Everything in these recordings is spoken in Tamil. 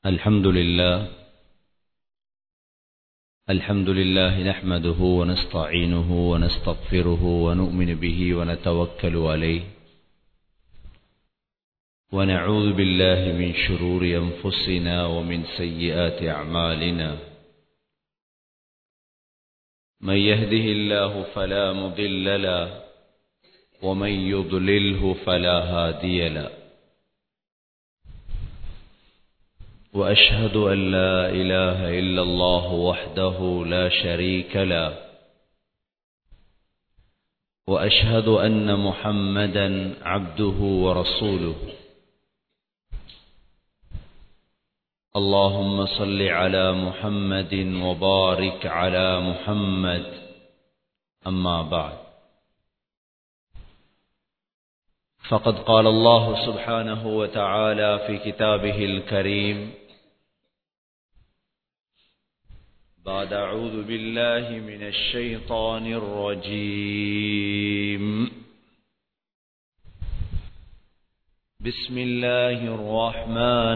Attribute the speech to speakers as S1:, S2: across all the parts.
S1: الحمد لله الحمد لله نحمده ونستعينه ونستغفره ونؤمن به ونتوكل عليه ونعوذ بالله من شرور أنفسنا ومن سيئات أعمالنا من يهده الله فلا مضل له ومن يضلله فلا هادي له وأشهد أن لا إله إلا الله وحده لا شريك له وأشهد أن محمدا عبده ورسوله اللهم صل على محمد وبارك على محمد أما بعد فقد قال الله سبحانه وتعالى في كتابه الكريم بعد أعوذ بالله من الشيطان الرجيم بسم الله الرحمن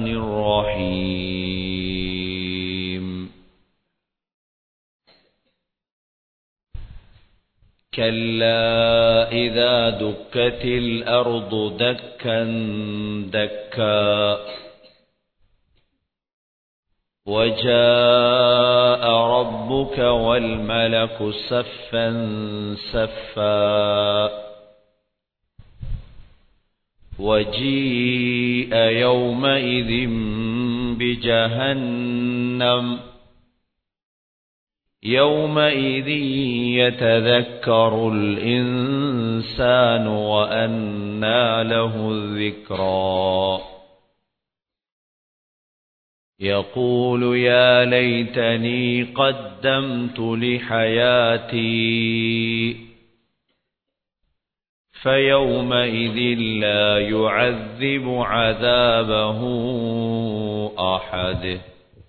S1: الرحيم كلا إذا دكت الأرض دكا دكا وجاء ربك والملك سفا سفا وجيء يومئذ بجهنم يومئذ يتذكر الإنسان وأنى له الذكرى يقول يا ليتني قدمت لحياتي فيومئذ لا يعذب عذابه أحد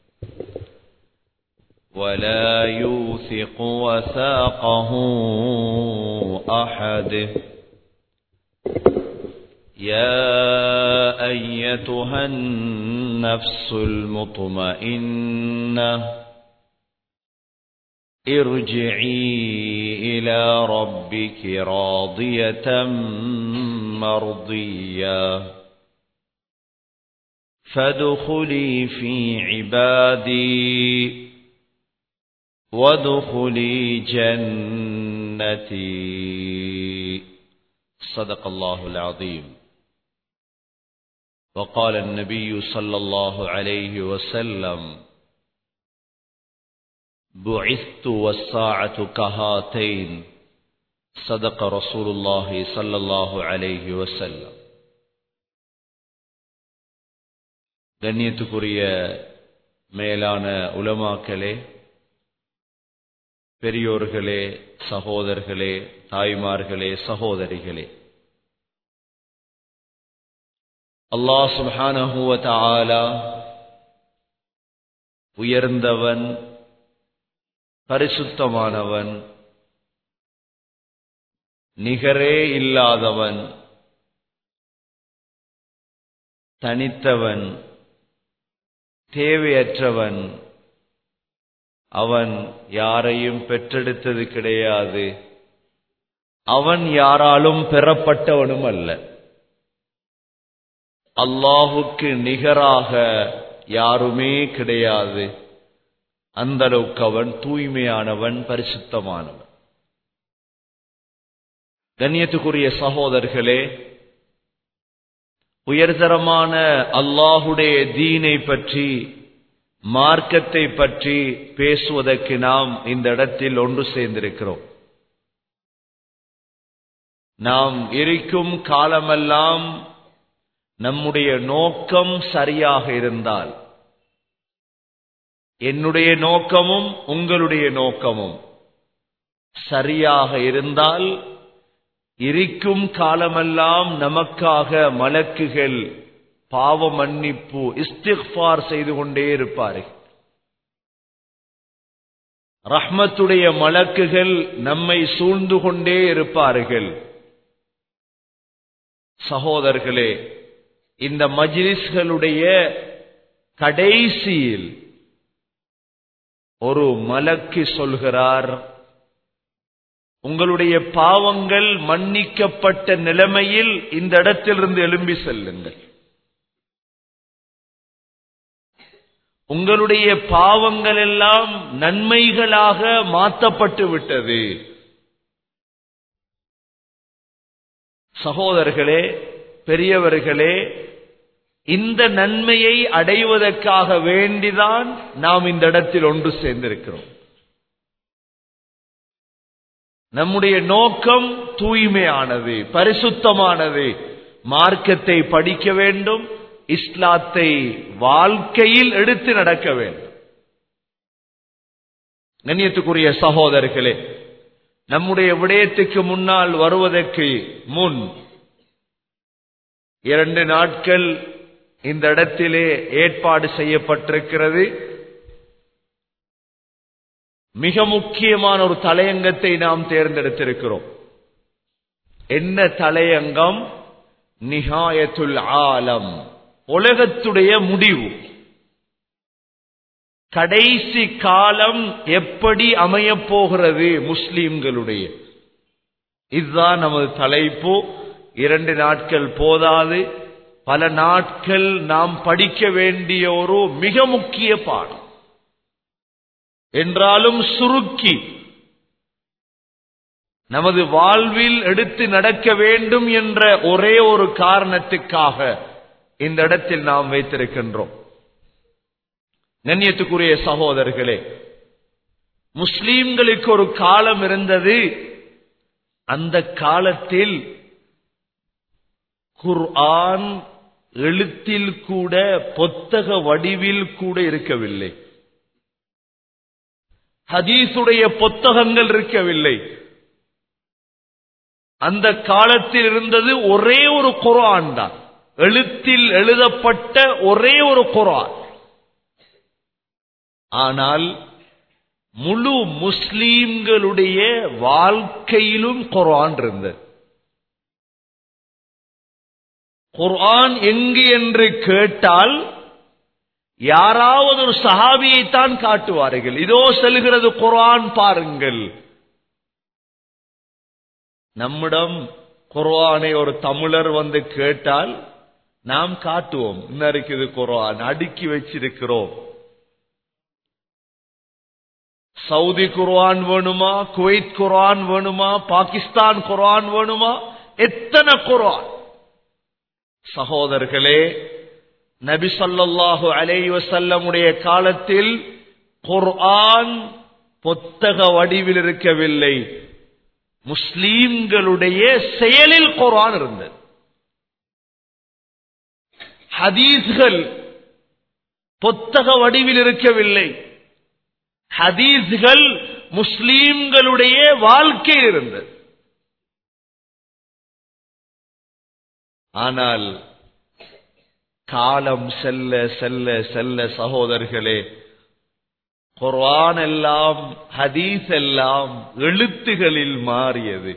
S1: ولا يوثق وثاقه أحد يا أيتها النفس المطمئنة ارجعي إلى ربك راضية مرضية فادخلي في عبادي وادخلي جنتي صدق الله العظيم وقال النبي صلى الله عليه وسلم بعثت والساعة كهاتين صدق رسول الله صلى الله عليه وسلم கண்ணியத்துக்குரிய மேலான உலமாக்களே பெரியோர்களே சகோதரர்களே தாய்மார்களே சகோதரிகளே அல்லாஹ் சுபானஹுவ தாலா உயர்ந்தவன் பரிசுத்தமானவன் நிகரே இல்லாதவன் தனித்தவன் தேவையற்றவன் அவன் யாரையும் பெற்றெடுத்தது கிடையாது அவன் யாராலும் பெறப்பட்டவனும் அல்ல அல்லாஹுக்கு நிகராக யாருமே கிடையாது அந்த அளவுக்கு அவன் தூய்மையானவன் பரிசுத்தமானவன் கண்ணியத்துக்குரிய சகோதரர்களே உயர்தரமான அல்லாஹுடைய தீனை பற்றி மார்க்கத்தை பற்றி பேசுவதற்கு நாம் இந்த இடத்தில் ஒன்று சேர்ந்திருக்கிறோம் நாம் இருக்கும் காலமெல்லாம் நம்முடைய நோக்கம் சரியாக இருந்தால் என்னுடைய நோக்கமும் உங்களுடைய நோக்கமும் சரியாக இருந்தால் இருக்கும் காலமெல்லாம் நமக்காக மலக்குகள் பாவ மன்னிப்பு இஸ்திஃபார் செய்து கொண்டே இருப்பார்கள் ரஹ்மத்துடைய மலக்குகள் நம்மை சூழ்ந்து கொண்டே இருப்பார்கள் சகோதரர்களே இந்த மஜ்லிஸ்களுடைய கடைசியில் ஒரு மலக்கு சொல்கிறார் உங்களுடைய பாவங்கள் மன்னிக்கப்பட்ட நிலைமையில் இந்த இடத்திலிருந்து எழும்பி செல்லுங்கள் உங்களுடைய பாவங்கள் எல்லாம் நன்மைகளாக மாற்றப்பட்டு விட்டது சகோதரர்களே பெரியவர்களே இந்த நன்மையை அடைவதற்காக வேண்டிதான் நாம் இந்த இடத்தில் ஒன்று சேர்ந்திருக்கிறோம் நம்முடைய நோக்கம் தூய்மையானது பரிசுத்தமானது மார்க்கத்தை படிக்க வேண்டும் இஸ்லாத்தை வாழ்க்கையில் எடுத்து நடக்க வேண்டும் கண்ணியத்துக்குரிய சகோதரர்களே நம்முடைய விடயத்துக்கு முன்னால் வருவதற்கு முன் இரண்டு நாட்கள் இந்த இடத்திலே ஏற்பாடு செய்யப்பட்டிருக்கிறது மிக முக்கியமான ஒரு தலையங்கத்தை நாம் தேர்ந்தெடுத்திருக்கிறோம் என்ன தலையங்கம் நிகாயத்துல் ஆலம் உலகத்துடைய முடிவு கடைசி காலம் எப்படி அமையப் போகிறது முஸ்லிம்களுடைய இதுதான் நமது தலைப்பு இரண்டு நாட்கள் போதாது பல நாட்கள் நாம் படிக்க வேண்டிய ஒரு மிக முக்கிய பாடம் என்றாலும் சுருக்கி நமது வாழ்வில் எடுத்து நடக்க வேண்டும் என்ற ஒரே ஒரு காரணத்துக்காக இந்த இடத்தில் நாம் வைத்திருக்கின்றோம் கண்ணியத்துக்குரிய சகோதரர்களே முஸ்லீம்களுக்கு ஒரு காலம் இருந்தது அந்த காலத்தில் குர்ஆன் எழுத்தில் கூட பொத்தக வடிவில் கூட இருக்கவில்லை ஹதீஸுடைய புத்தகங்கள் இருக்கவில்லை அந்த காலத்தில் இருந்தது ஒரே ஒரு குரான் தான் எழுத்தில் எழுதப்பட்ட ஒரே ஒரு குரான் ஆனால் முழு முஸ்லீம்களுடைய வாழ்க்கையிலும் குரான் இருந்தது குர்ஆன் எங்கு என்று கேட்டால் யாராவது ஒரு சஹாபியைத்தான் காட்டுவார்கள் இதோ செல்கிறது குர்ஆன் பாருங்கள் நம்மிடம் குர்ஆனை ஒரு தமிழர் வந்து கேட்டால் நாம் காட்டுவோம் இன்னும் இருக்குது குர்ஆன் அடுக்கி வச்சிருக்கிறோம் சவுதி குர்ஆன் வேணுமா குவைத் குர்ஆன் வேணுமா பாகிஸ்தான் குர்ஆன் வேணுமா எத்தனை குர்ஆன் சகோதரர்களே நபி ஸல்லல்லாஹு அலைஹி வஸல்லமுடைய காலத்தில் குர்ஆன் புத்தக வடிவில் இருக்கவில்லை முஸ்லீம்களுடைய செயலில் குர்ஆன் இருந்தது ஹதீஸ்கள் புத்தக வடிவில் இருக்கவில்லை ஹதீஸ்கள் முஸ்லீம்களுடைய வாழ்க்கையில் இருந்தது ஆனால் காலம் செல்ல செல்ல செல்ல சகோதரர்களே குர்ஆன் எல்லாம் ஹதீஸ் எல்லாம் எழுத்துகளில் மாறியது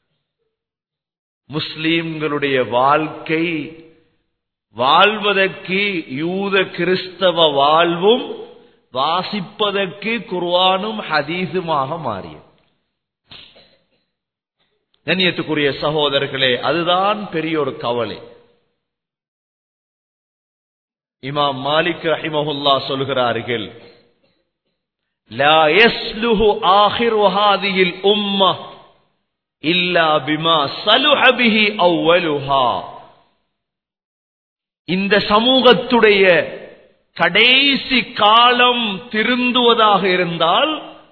S1: முஸ்லீம்களுடைய வாழ்க்கை வாழ்வதற்கு யூத கிறிஸ்தவ வாழ்வும் வாசிப்பதற்கு குர்ஆனும் ஹதீஸுமாக மாறியது கண்ணியத்துக்குரிய சகோதரர்களே அதுதான் பெரிய ஒரு கவலை இமாம் மாலிக் ரஹிமஹுல்லா சொல்கிறார்கள் لا يسلح آخر هذه الأمة إلا بما صلح به أولها இந்த சமூகத்துடைய கடைசி காலம் திருந்துவதாக இருந்தால்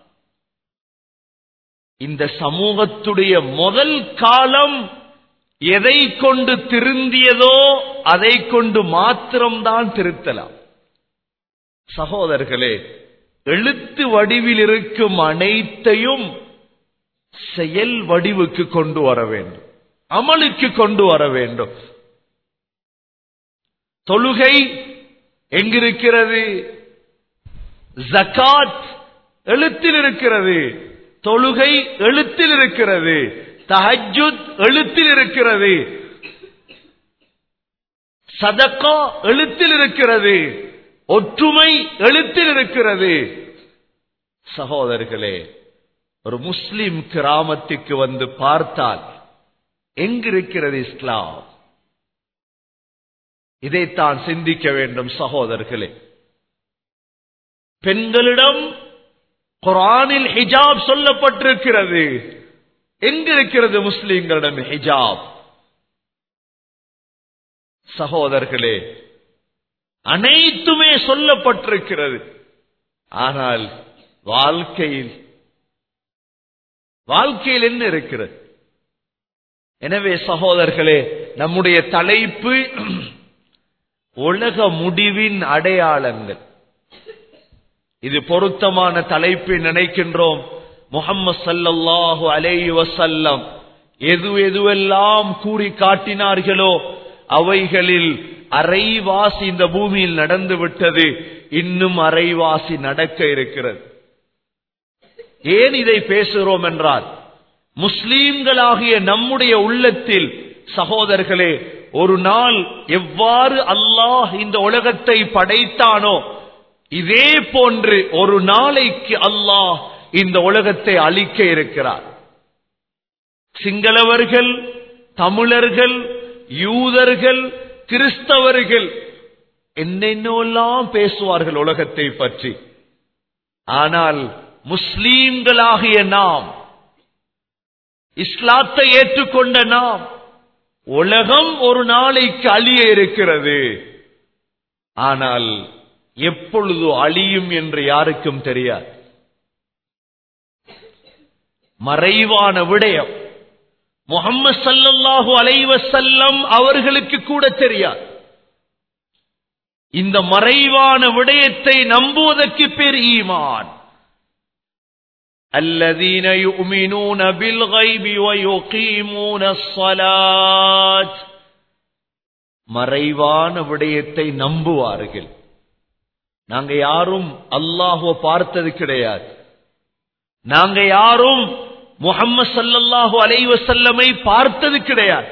S1: இந்த சமூகத்துடைய முதல் காலம் எதை கொண்டு திருந்தியதோ அதை கொண்டு மாத்திரம்தான் திருத்தலாம் சகோதரர்களே எழுத்து வடிவில் இருக்கும் அனைத்தையும் செயல் வடிவுக்கு கொண்டு வர வேண்டும் அமலுக்கு கொண்டு வர வேண்டும் தொழுகை எங்கிருக்கிறது ஜகாத் எழுத்தில் இருக்கிறது தொழுகை எழுத்தில் இருக்கிறது தஹஜுத் எழுத்தில் இருக்கிறது சதக்கா எழுத்தில் இருக்கிறது ஒற்றுமை எழுத்தில் இருக்கிறது சகோதரர்களே ஒரு முஸ்லிம் கிராமத்துக்கு வந்து பார்த்தால் எங்கிருக்கிறது இஸ்லாம் இதைத்தான் சிந்திக்க வேண்டும் சகோதரர்களே பெண்களிடம் குரானில் ஹிஜாப் சொல்லப்பட்டிருக்கிறது எங்கிருக்கிறது முஸ்லிம்களிடம் ஹிஜாப் சகோதரர்களே அனைத்துமே சொல்லப்பட்டிருக்கிறது ஆனால் வாழ்க்கையில் வாழ்க்கையில் என்ன இருக்கிறது எனவே சகோதரர்களே நம்முடைய தலைப்பு உலக முடிவின் அடையாளங்கள் இது பொருத்தமான தலைப்பை நினைக்கின்றோம் முகம்மது சல்லல்லாஹு அலைஹி வசல்லம் எது எதுவெல்லாம் கூறி காட்டினார்களோ அவைகளில் அரைவாசி இந்த பூமியில் நடந்து விட்டது இன்னும் அரைவாசி நடக்க இருக்கிறது ஏன் இதை பேசுகிறோம் என்றால் முஸ்லீம்களாகிய நம்முடைய உள்ளத்தில் சகோதரர்களே ஒரு நாள் எவ்வாறு அல்லாஹ் இந்த உலகத்தை படைத்தானோ இதே போன்று ஒரு நாளைக்கு அல்லாஹ் இந்த உலகத்தை அழிக்க இருக்கிறார் சிங்களவர்கள் தமிழர்கள் யூதர்கள் கிறிஸ்தவர்கள் என்னென்னெல்லாம் பேசுவார்கள் உலகத்தை பற்றி ஆனால் முஸ்லீம்களாகிய நாம் இஸ்லாத்தை ஏற்றுக்கொண்ட நாம் உலகம் ஒரு நாளைக்கு அழிய இருக்கிறது ஆனால் எப்பொழுது அழியும் என்று யாருக்கும் தெரியாது மறைவான விடயம் முகம்மது சல்லல்லாஹு அலைவசல்லம் அவர்களுக்கு கூட தெரியாது இந்த மறைவான விடயத்தை நம்புவதற்கு பேர் ஈமான் الذين يؤمنون بالغيب ويقيمون الصلاة மறைவான விடயத்தை நம்புவார்கள் நாங்க யாரும் அல்லாஹுவ பார்த்தது கிடையாது நாங்க யாரும் முகம்மது சல்லல்லாஹு அலைவசல்லமை பார்த்தது கிடையாது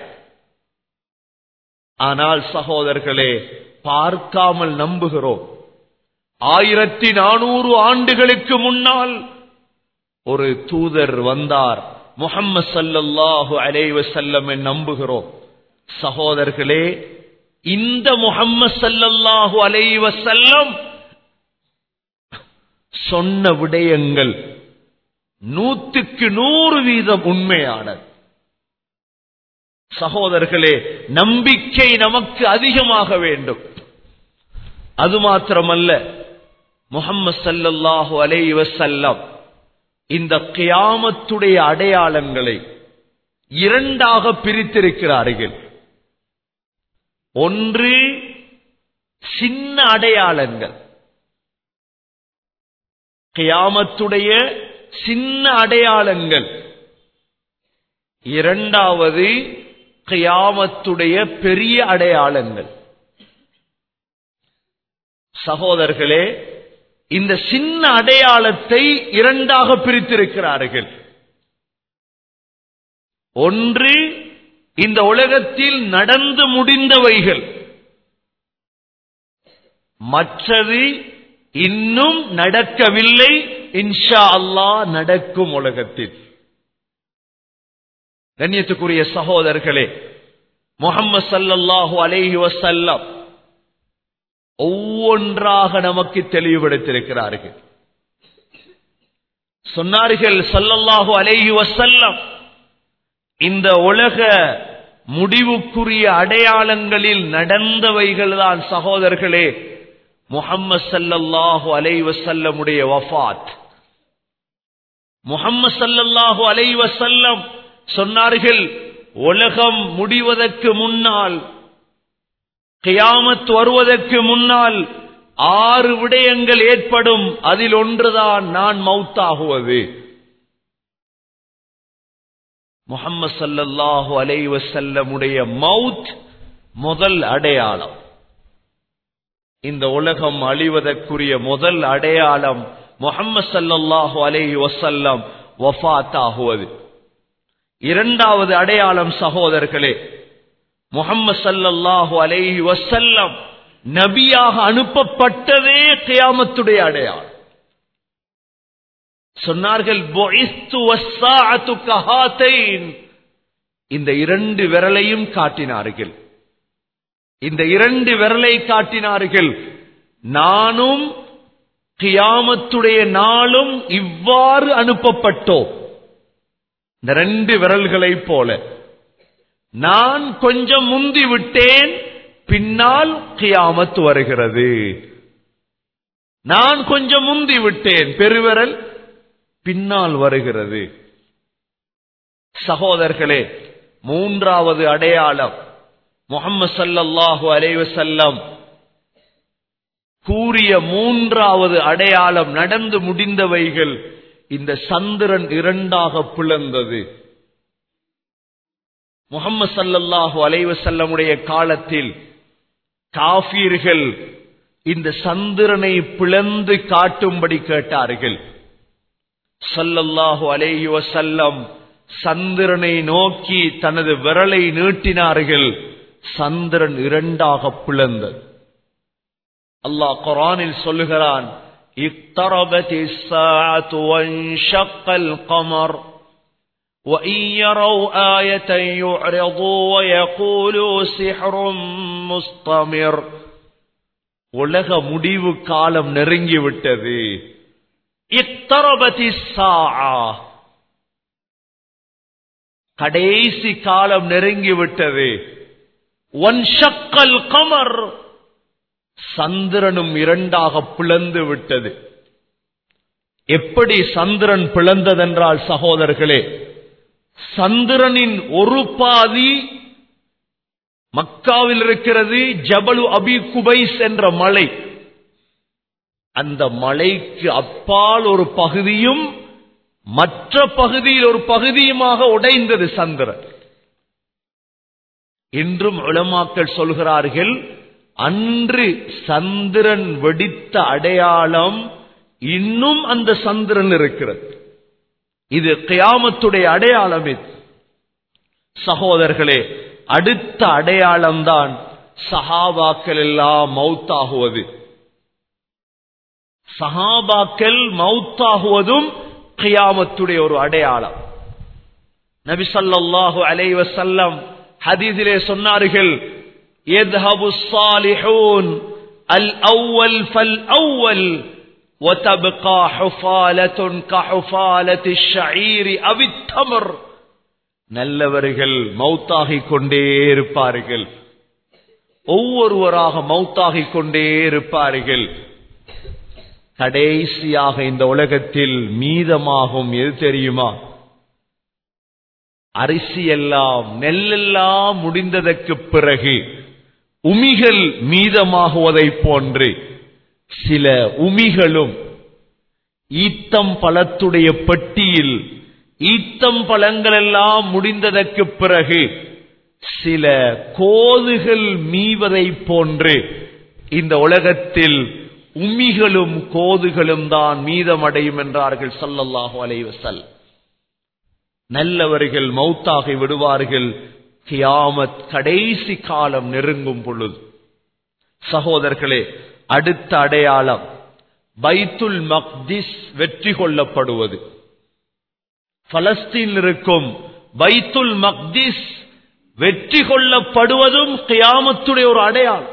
S1: ஆனால் சகோதரர்களே பார்க்காமல் நம்புகிறோம் ஆயிரத்தி நானூறு ஆண்டுகளுக்கு முன்னால் ஒரு தூதர் வந்தார் முகம்மது சல்லல்லாஹு அலைவசல்லமை நம்புகிறோம் சகோதரர்களே இந்த முகம்மது சல்லல்லாஹு அலைவசல்லம் சொன்ன விடயங்கள் நூத்துக்கு நூறு வீதம் உண்மையானது சகோதரர்களே நம்பிக்கை நமக்கு அதிகமாக வேண்டும் அது மாத்திரமல்ல முகம்மது சல்லல்லாஹு அலை வசல்லம் இந்த கியாமத்துடைய அடையாளங்களை இரண்டாக பிரித்திருக்கிறார்கள் ஒன்று சின்ன அடையாளங்கள் கியாமத்துடைய சின்ன அடையாளங்கள் இரண்டாவது கியாமத்துடைய பெரிய அடையாளங்கள் சகோதரர்களே இந்த சின்ன அடையாளத்தை இரண்டாக பிரித்திருக்கிறார்கள் ஒன்று இந்த உலகத்தில் நடந்து முடிந்தவைகள் மற்றது இன்னும் நடக்கவில்லை இன்ஷா அல்லாஹ் நடக்கும் உலகத்தில் கண்ணியத்துக்குரிய சகோதரர்களே முகம்மது சல்லல்லாஹு அலைஹி வசல்லம் ஒவ்வொன்றாக நமக்கு தெளிவுபடுத்தியிருக்கிறார்கள் சொன்னார்கள் சல்லல்லாஹு அலைஹி வசல்லம் இந்த உலக முடிவுக்குரிய அடையாளங்களில் நடந்தவைகள் தான் சகோதரர்களே முகம்மது சல்லல்லாஹு அலை வசல்லமுடைய வஃபாத் முகம்மது சல்லல்லாஹு அலை வசல்லம் சொன்னார்கள் உலகம் முடிவதற்கு முன்னால் கியாமத் வருவதற்கு முன்னால் ஆறு விடயங்கள் ஏற்படும் அதில் ஒன்றுதான் நான் மௌத்தாகுவது முகம்மது சல்லல்லாஹு அலை வசல்லமுடைய மவுத் முதல் அடையாளம் இந்த உலகம் அழிவதற்குரிய முதல் அடையாளம் முகம்மது சல்லல்லாஹு அலைஹி வசல்லம் வஃத் ஆகுவது இரண்டாவது அடையாளம் சகோதரர்களே முகம்மது சல்லல்லாஹு அலைஹி வசல்லம் நபியாக அனுப்பப்பட்டதே கியாமத்துடைய அடையாளம் சொன்னார்கள் "புஇஸ்து வஸ்ஸாஅத்து கஹாத்தைன்." இந்த இரண்டு விரலையும் காட்டினார்கள் இந்த இரண்டு விரலை காட்டினார்கள் நானும் கியாமத்துடைய நாளும் இவ்வாறு அனுப்பப்பட்டோம் இந்த ரெண்டு விரல்களை போல நான் கொஞ்சம் முந்தி விட்டேன் பின்னால் கியாமத் வருகிறது நான் கொஞ்சம் முந்தி விட்டேன் பெருவிரல் பின்னால் வருகிறது சகோதரர்களே மூன்றாவது அடையாளம் முகம்மது சல்லல்லாஹு அலைஹி வஸல்லம் கூறிய மூன்றாவது அடையாளம் நடந்து முடிந்தவைகள் இந்த சந்திரன் இரண்டாக பிளந்தது முகம்மது சல்லல்லாஹு அலைஹி வஸல்லமுடைய காலத்தில் காஃபீர்கள் இந்த சந்திரனை பிளந்து காட்டும்படி கேட்டார்கள் சல்லல்லாஹு அலைஹி வஸல்லம் சந்திரனை நோக்கி தனது விரலை நீட்டினார்கள் சந்திரன் இரண்டாக பிளந்தது அல்லாஹ் குரானில் சொல்லுகிறான் اقتربت الساعة وانشق القمر وإن يروا آية يعرضوا ويقولوا سحر مستمر உலக முடிவு காலம் நெருங்கிவிட்டது இத்தரபதி சாஆ கடைசி காலம் நெருங்கிவிட்டது ஒன் ஷக்கல் கமர் சந்திரனும் இரண்டாக பிளந்து விட்டது எப்படி சந்திரன் பிளந்ததென்றால் சகோதரர்களே சந்திரனின் ஒரு பாதி மக்காவில் இருக்கிறது ஜபலு அபி குபைஸ் என்ற மலை அந்த மலைக்கு அப்பால் ஒரு பகுதியும் மற்ற பகுதியில் ஒரு பகுதியுமாக உடைந்தது சந்திரன் இன்றும் உலமாக்கள் சொல்கிறார்கள் அன்று சந்திரன் வெடித்த அடையாளம் இன்னும் அந்த சந்திரன் இருக்கிறது இது கியாமத்துடைய அடையாளம் இது சகோதரர்களே அடுத்த அடையாளம்தான் சஹாபாக்கள் எல்லாம் மௌத்தாகுவது சஹாபாக்கள் மௌத்தாகுவதும் கியாமத்துடைய ஒரு அடையாளம் நபி ஸல்லல்லாஹு அலைஹி வஸல்லம் ஹதீஸிலே சொன்னார்கள் يذهب الصالحون الأول فالأول وتبقى حفالة كحفالة الشعير أو التمر நல்லவர்கள் மௌத்தாகிக் கொண்டே இருப்பார்கள் ஒவ்வொருவராக மௌத்தாகிக் கொண்டே இருப்பார்கள் கடைசியாக இந்த உலகத்தில் மீதமாகும் எது தெரியுமா அரிசி எல்லாம் நெல்லெல்லாம் முடிந்ததற்கு பிறகு உமிகள் மீதமாகுவதைப் போன்று சில உமிகளும் ஈத்தம் பழத்துடைய பெட்டியில் ஈத்தம் பழங்கள் எல்லாம் முடிந்ததற்கு பிறகு சில கோதுகள் மீவதைப் போன்று இந்த உலகத்தில் உமிகளும் கோதுகளும் தான் மீதமடையும் என்றார்கள் சல்லல்லாஹு அலைஹி வஸல்லம் நல்லவர்கள் மௌத்தாகி விடுவார்கள் கியாமத் கடைசி காலம் நெருங்கும் பொழுது சகோதரர்களே அடுத்த அடையாளம் பைத்துல் மக்திஸ் வெற்றி கொள்ளப்படுவது பலஸ்தீனில் இருக்கும் பைத்துல் மக்திஸ் வெற்றி கொள்ளப்படுவதும் கியாமத்துடைய ஒரு அடையாளம்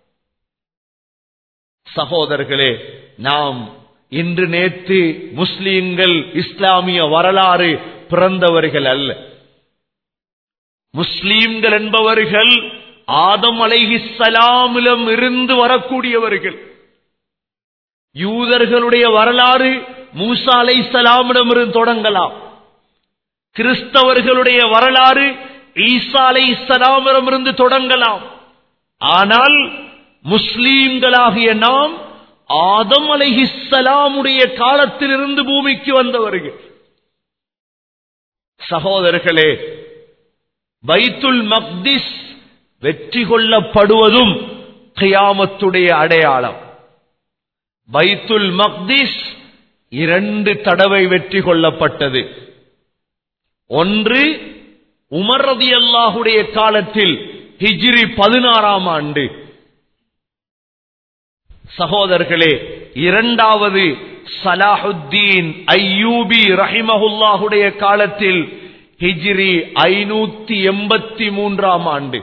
S1: சகோதரர்களே நாம் இன்று நேற்று முஸ்லீம்கள் இஸ்லாமிய வரலாறு பிறந்தவர்கள் அல்ல முஸ்லீம்கள் என்பவர்கள் ஆதம் அலைஹிஸ்ஸலாமிலும் இருந்து வரக்கூடியவர்கள் யூதர்களுடைய வரலாறு மூசா அலைஹிஸ்ஸலாமிடம் இருந்து தொடங்கலாம் கிறிஸ்தவர்களுடைய வரலாறு ஈசா அலைஹிஸ்ஸலாமிடம் இருந்து தொடங்கலாம் ஆனால் முஸ்லீம்களாகிய நாம் ஆதம் அலைஹிஸ்ஸலாமுடைய காலத்திலிருந்து பூமிக்கு வந்தவர்கள் சகோதரர்களே பைத்துல் மக்திஸ் வெற்றி கொள்ளப்படுவதும் கியாமத்துடைய அடையாளம் பைத்துல் மக்திஸ் இரண்டு தடவை வெற்றி கொள்ளப்பட்டது ஒன்று உமர் ரதி அல்லாஹுடைய காலத்தில் ஹிஜ்ரி பதினாறாம் ஆண்டு சகோதரர்களே இரண்டாவது சலாஹுத்தீன் ஐயூபி ரஹிமஹுல்லாஹுடைய காலத்தில் ஹிஜ்ரி ஐநூத்தி எண்பத்தி மூன்றாம் ஆண்டு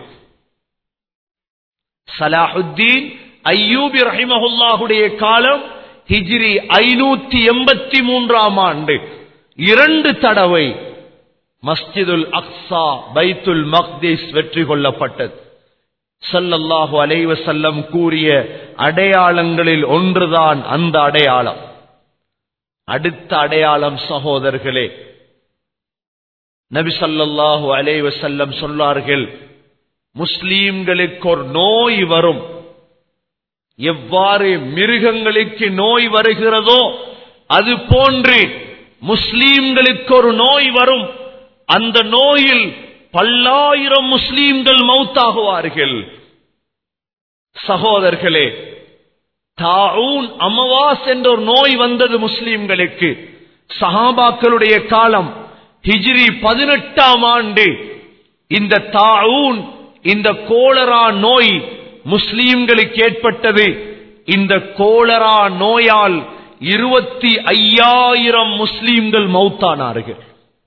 S1: சலாஹுத்தீன் ஐயூபி ரஹிமஹுல்லாஹுடைய காலம் ஹிஜ்ரி ஐநூத்தி எண்பத்தி மூன்றாம் ஆண்டு இரண்டு தடவை மஸ்ஜிதுல் அக்ஸா பைத்துல் மக்திஸ் வெற்றி கொள்ளப்பட்டது சல்லல்லாஹு அலைவசல்லம் கூறிய அடையாளங்களில் ஒன்றுதான் அந்த அடையாளம் அடுத்த அடையாளம் சகோதரர்களே நபி சல்லல்லாஹு அலைவசல்லம் சொன்னார்கள் முஸ்லீம்களுக்கு ஒரு நோய் வரும் எவ்வாறு மிருகங்களுக்கு நோய் வருகிறதோ அது போன்று முஸ்லீம்களுக்கு ஒரு நோய் வரும் அந்த நோயில் பல்லாயிரம் முஸ்லீம்கள் மௌத்தாகுவார்கள் சகோதரர்களே தாவூன் அமவாஸ் என்ற ஒரு நோய் வந்தது முஸ்லீம்களுக்கு சஹாபாக்களுடைய காலம் ஹிஜ்ரி பதினெட்டாம் ஆண்டு இந்த தாவூன் இந்த கோளரா நோய் முஸ்லீம்களுக்கு ஏற்பட்டது இந்த கோளரா நோயால் இருபத்தி ஐயாயிரம் முஸ்லீம்கள் மௌத்தானார்கள்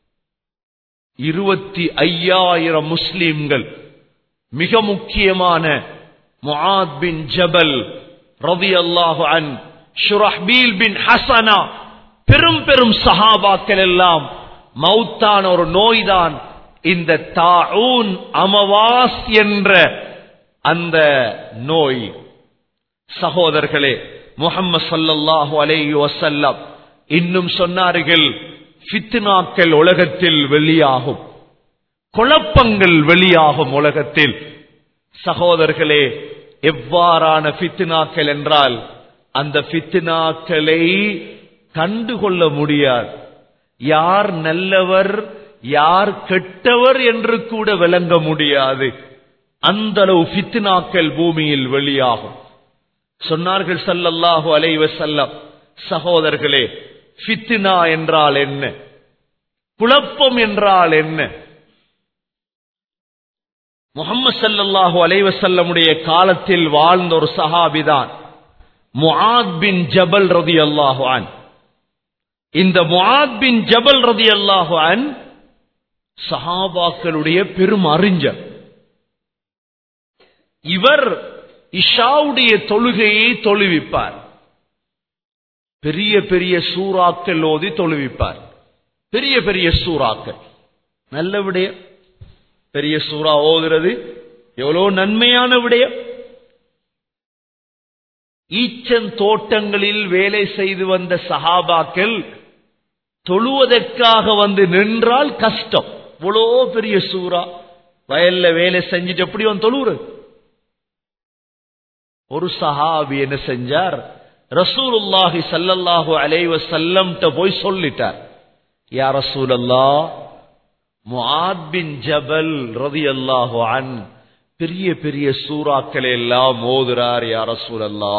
S1: இருபத்தி ஐயாயிரம் முஸ்லீம்கள் மிக முக்கியமான முஆத் பின் ஜபல் ரவி அல்லாஹு அன் ஷுரஹ்பீல் பின் ஹசனா பெரும் பெரும் சஹாபாக்கள் எல்லாம் மௌத்தான ஒரு நோய்தான் இந்த தாஊன் அமவாஸ் என்ற அந்த நோய் சகோதரர்களே முகம்மது சல்லல்லாஹு அலைஹி வசல்லம் இன்னும் சொன்னார்கள் ஃபித்னாக்கள் உலகத்தில் வெளியாகும் குழப்பங்கள் வெளியாகும் உலகத்தில் சகோதரர்களே எவ்வாறான ஃபித்னாக்கள் என்றால் அந்த ஃபித்னாக்களை கண்டுகொள்ள முடியாது யார் நல்லவர் யார் கெட்டவர் என்று கூட விளங்க முடியாது அந்த அளவு ஃபித்னாக்கள் பூமியில் வெளியாகும் சொன்னார்கள் சல்லல்லாஹு அலைவசல்லம் சகோதரர்களே ஃபித்னா என்றால் என்ன குழப்பம் என்றால் என்ன முகமது சல்லல்லாஹு அலைவசல்லமுடைய காலத்தில் வாழ்ந்த ஒரு சஹாபிதான் முஆத் பின் ஜபல் ரதி அல்லாஹு அன் இந்த முஆத் பின் ஜபல் ரதி அல்லாஹு அன் சஹாபாக்களுடைய பெரும் அறிஞர் இவர் இஷாவுடைய தொழுகையை தொழுவிப்பார் பெரிய பெரிய சூறாக்கள் ஓதி தொழுவிப்பார் பெரிய பெரிய சூறாக்கள் நல்ல விடயம் பெரிய சூறா ஓதுறது எவ்வளவு நன்மையான விடயம் ஈச்சன் தோட்டங்களில் வேலை செய்து வந்த சஹாபாக்கள் தொழுவதற்காக வந்து நின்றால் கஷ்டம் இவ்வளோ பெரிய சூறா வயல்ல வேலை செஞ்சுட்டு எப்படி வந்து தொழுவுறது ஒரு சஹாபி என்ன செஞ்சார் ரசூலுல்லாஹி சல்லல்லாஹு அலைவ செல்லம்ட்ட போய் சொல்லிட்டார் யா ரசூலல்லா முஆத் பின் ஜபல் ரதி அல்லாஹு அன் பெரிய பெரிய சூறாக்களை எல்லாம் ஓதுறார் யா ரசூலல்லா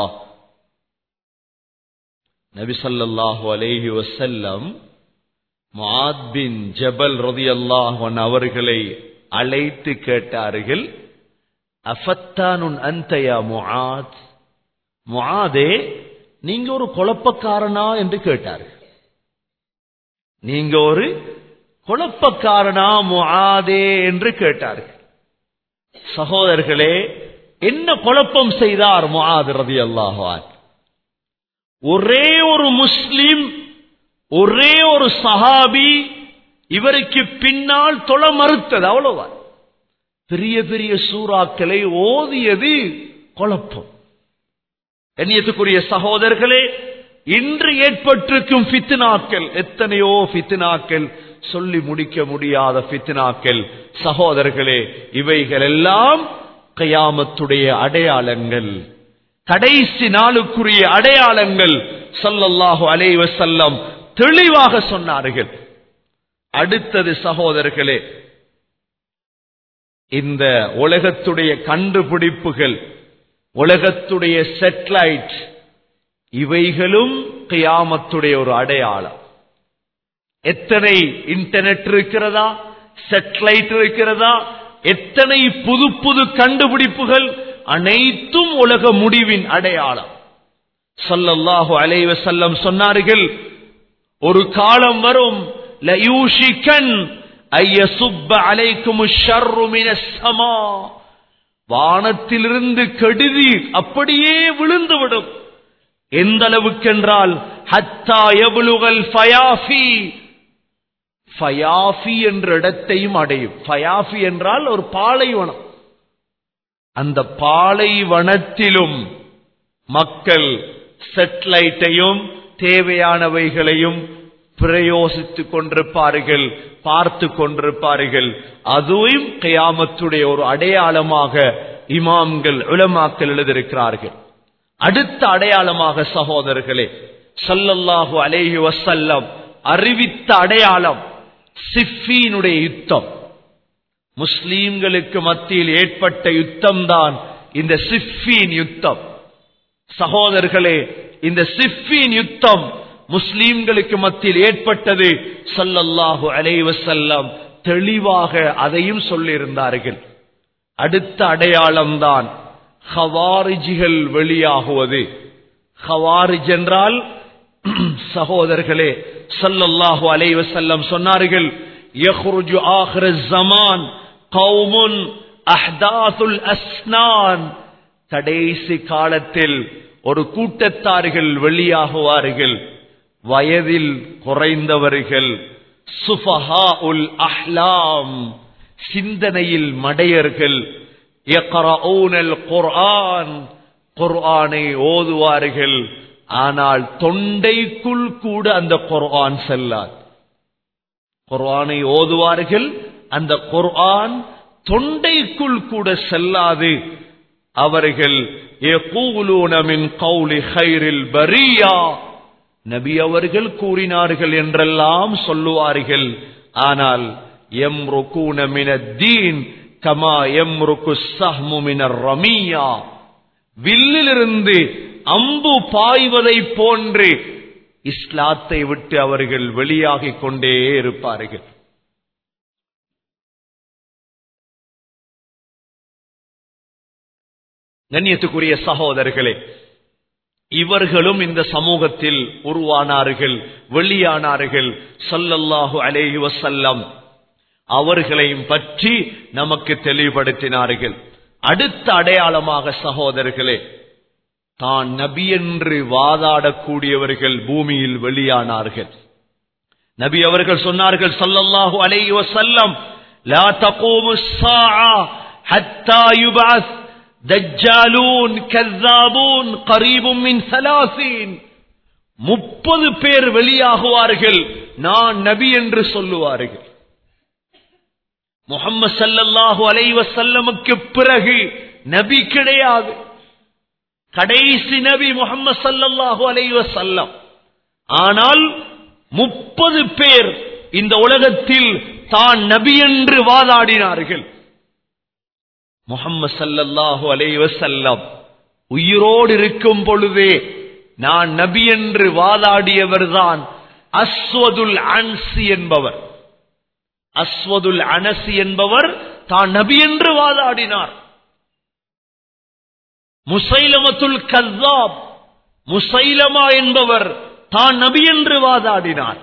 S1: நபி சல்லல்லாஹு அலைஹி வசல்லம் முஆத் பின் ஜபல் ரதி அல்லாஹன் அவர்களை அழைத்து கேட்டார்கள் அஃபத்தானுன் அந்தயா முஆத் முஆதே நீங்க ஒரு குழப்பக்காரனா என்று கேட்டார்கள் நீங்க ஒரு குழப்பக்காரனா முஆதே என்று கேட்டார்கள் சகோதரர்களே என்ன குழப்பம் செய்தார் முஆத் ரலியல்லாஹு அன்ஹு ஒரே ஒரு முஸ்லிம் ஒரே ஒரு சஹாபி இவருக்கு பின்னால் தொழ மறுத்தது அவ்வளவுதான் பெரிய பெரிய சூறாக்களை ஓதியது குழப்பம் எண்ணியத்துக்குரிய சகோதரர்களே இன்று ஏற்பட்டிருக்கும் ஃபித்னாக்கள் எத்தனையோ ஃபித்னாக்கள் சொல்லி முடிக்க முடியாத ஃபித்னாக்கள் சகோதரர்களே இவைகள் எல்லாம் கயாமத்துடைய அடையாளங்கள் கடைசி நாளுக்குரிய அடையாளங்கள் சல்லல்லாஹு அலைஹி வஸல்லம் தெளிவாக சொன்னார்கள் அடுத்தது சகோதரர்களே இந்த உலகத்துடைய கண்டுபிடிப்புகள் உலகத்துடைய செட்டலைட் இவைகளும் கியாமத்துடைய ஒரு அடையாளம் எத்தனை இன்டர்நெட் இருக்கிறதா செட்டலைட் இருக்கிறதா எத்தனை புது புது கண்டுபிடிப்புகள் அனைத்தும் உலக முடிவின் அடையாளம் ஸல்லல்லாஹு அலைஹி வஸல்லம் சொன்னார்கள் ஒரு காலம் வரும் லயூஷிகன் ஐயசுப்ப அலைக்கும் ஷர்ரு மினஸ் ஸமா வானத்திலிருந்து கெடுதி அப்படியே விழுந்துவிடும் எந்த அளவுக்கென்றால் ஹத்தா எபுலுகல் ஃபயாஃபி ஃபயாஃபி என்ற இடத்தையும் அடையும் ஃபயாஃபி என்றால் ஒரு பாலைவனம் அந்த பாலைவனத்திலும் மக்கள் செட்டலைட்டையும் தேவையானவைகளையும் பிரயோசித்துக் கொண்டிருப்பார்கள் பார்த்து கொண்டிருப்பார்கள் அதுவும் கயாமத்துடைய ஒரு அடையாளமாக இமாம்கள் உலமாக்கள் எழுதியிருக்கிறார்கள் அடுத்த அடையாளமாக சகோதரர்களே ஸல்லல்லாஹு அலைஹி வஸல்லம் அறிவித்த அடையாளம் சிஃபீனுடைய யுத்தம் முஸ்லீம்களுக்கு மத்தியில் ஏற்பட்ட யுத்தம் தான் இந்த சிஃபீன் யுத்தம் சகோதரர்களே இந்த சிஃபீன் யுத்தம் முஸ்லீம்களுக்கு மத்தியில் ஏற்பட்டது ஸல்லல்லாஹு அலைஹி வஸல்லம் தெளிவாக அதையும் சொல்லியிருந்தார்கள் அடுத்த அடையாளம்தான் ஹவாரிஜிகள் வெளியாகுவது ஹவாரிஜ் என்றால் சகோதரர்களே ஸல்லல்லாஹு அலைஹி வஸல்லம் சொன்னார்கள் يخرج آخر الزمان قوم أحداث الأسنان கடைசி காலத்தில் ஒரு கூட்டத்தார்கள் வெளியாகுவார்கள் வயதில் குறைந்தவர்கள் சுஃபஹா உல் அஹ்லாம் சிந்தனையில் மடையர்கள் யக்ரஊனல் குர்ஆன் குர்ஆனை ஓதுவார்கள் ஆனால் தொண்டைக்குள் கூட அந்த குர்ஆன் செல்லாது குர்ஆனை ஓதுவார்கள் அந்த குர்ஆன் தொண்டைக்குள் கூட செல்லாது அவர்கள் யகூலூன மின் கௌலி ஹைரில் பரியா நபி அவர்கள் கூறினார்கள் என்றெல்லாம் சொல்லுவார்கள் ஆனால் எம் ருக்கூன மினத்தீன் கமா எம் ருக்கு சஹ்மு மினர் ரமியா வில்லிலிருந்து அம்பு பாய்வதை போன்று இஸ்லாத்தை விட்டு அவர்கள் வெளியாகிக் கொண்டே இருப்பார்கள் கண்ணியத்துக்குரிய சகோதரர்களே இவர்களும் இந்த சமூகத்தில் உருவானார்கள் வெளியானார்கள் ஸல்லல்லாஹு அலைஹி வஸல்லம் அவர்களையும் பற்றி நமக்கு தெளிவுபடுத்தினார்கள் அடுத்த அடையாளமாக சகோதரர்களே தான் நபி என்று வாதாடக்கூடியவர்கள் பூமியில் வெளியானார்கள் நபி அவர்கள் சொன்னார்கள் ஸல்லல்லாஹு அலைஹி வஸல்லம் லா தகூமு الساعة حتى يبعث தஜ்ஜாலூன் கذابون قريب من ثلاثين முப்பது பேர் வெளியாகுவார்கள் நான் நபி என்று சொல்லுவார்கள் முகம்மது சல்லல்லாஹு அலைஹி வஸல்லமுக்கு பிறகு நபி கிடையாது கடைசி நபி முகம்மது சல்லல்லாஹு அலைஹி வஸல்லம் ஆனால் முப்பது பேர் இந்த உலகத்தில் தான் நபி என்று வாதாடினார்கள் முகம்மது சல்லல்லாஹு அலைஹி வஸல்லம் உயிரோடு இருக்கும் பொழுதே நான் நபி என்று வாதாடியவர்தான் அஸ்வதுல் அன்சி என்பவர் அஸ்வதுல் அனசி என்பவர் தான் நபி என்று வாதாடினார் முசைலமத்துல் கல்லாப் முசைலமா என்பவர் தான் நபி என்று வாதாடினார்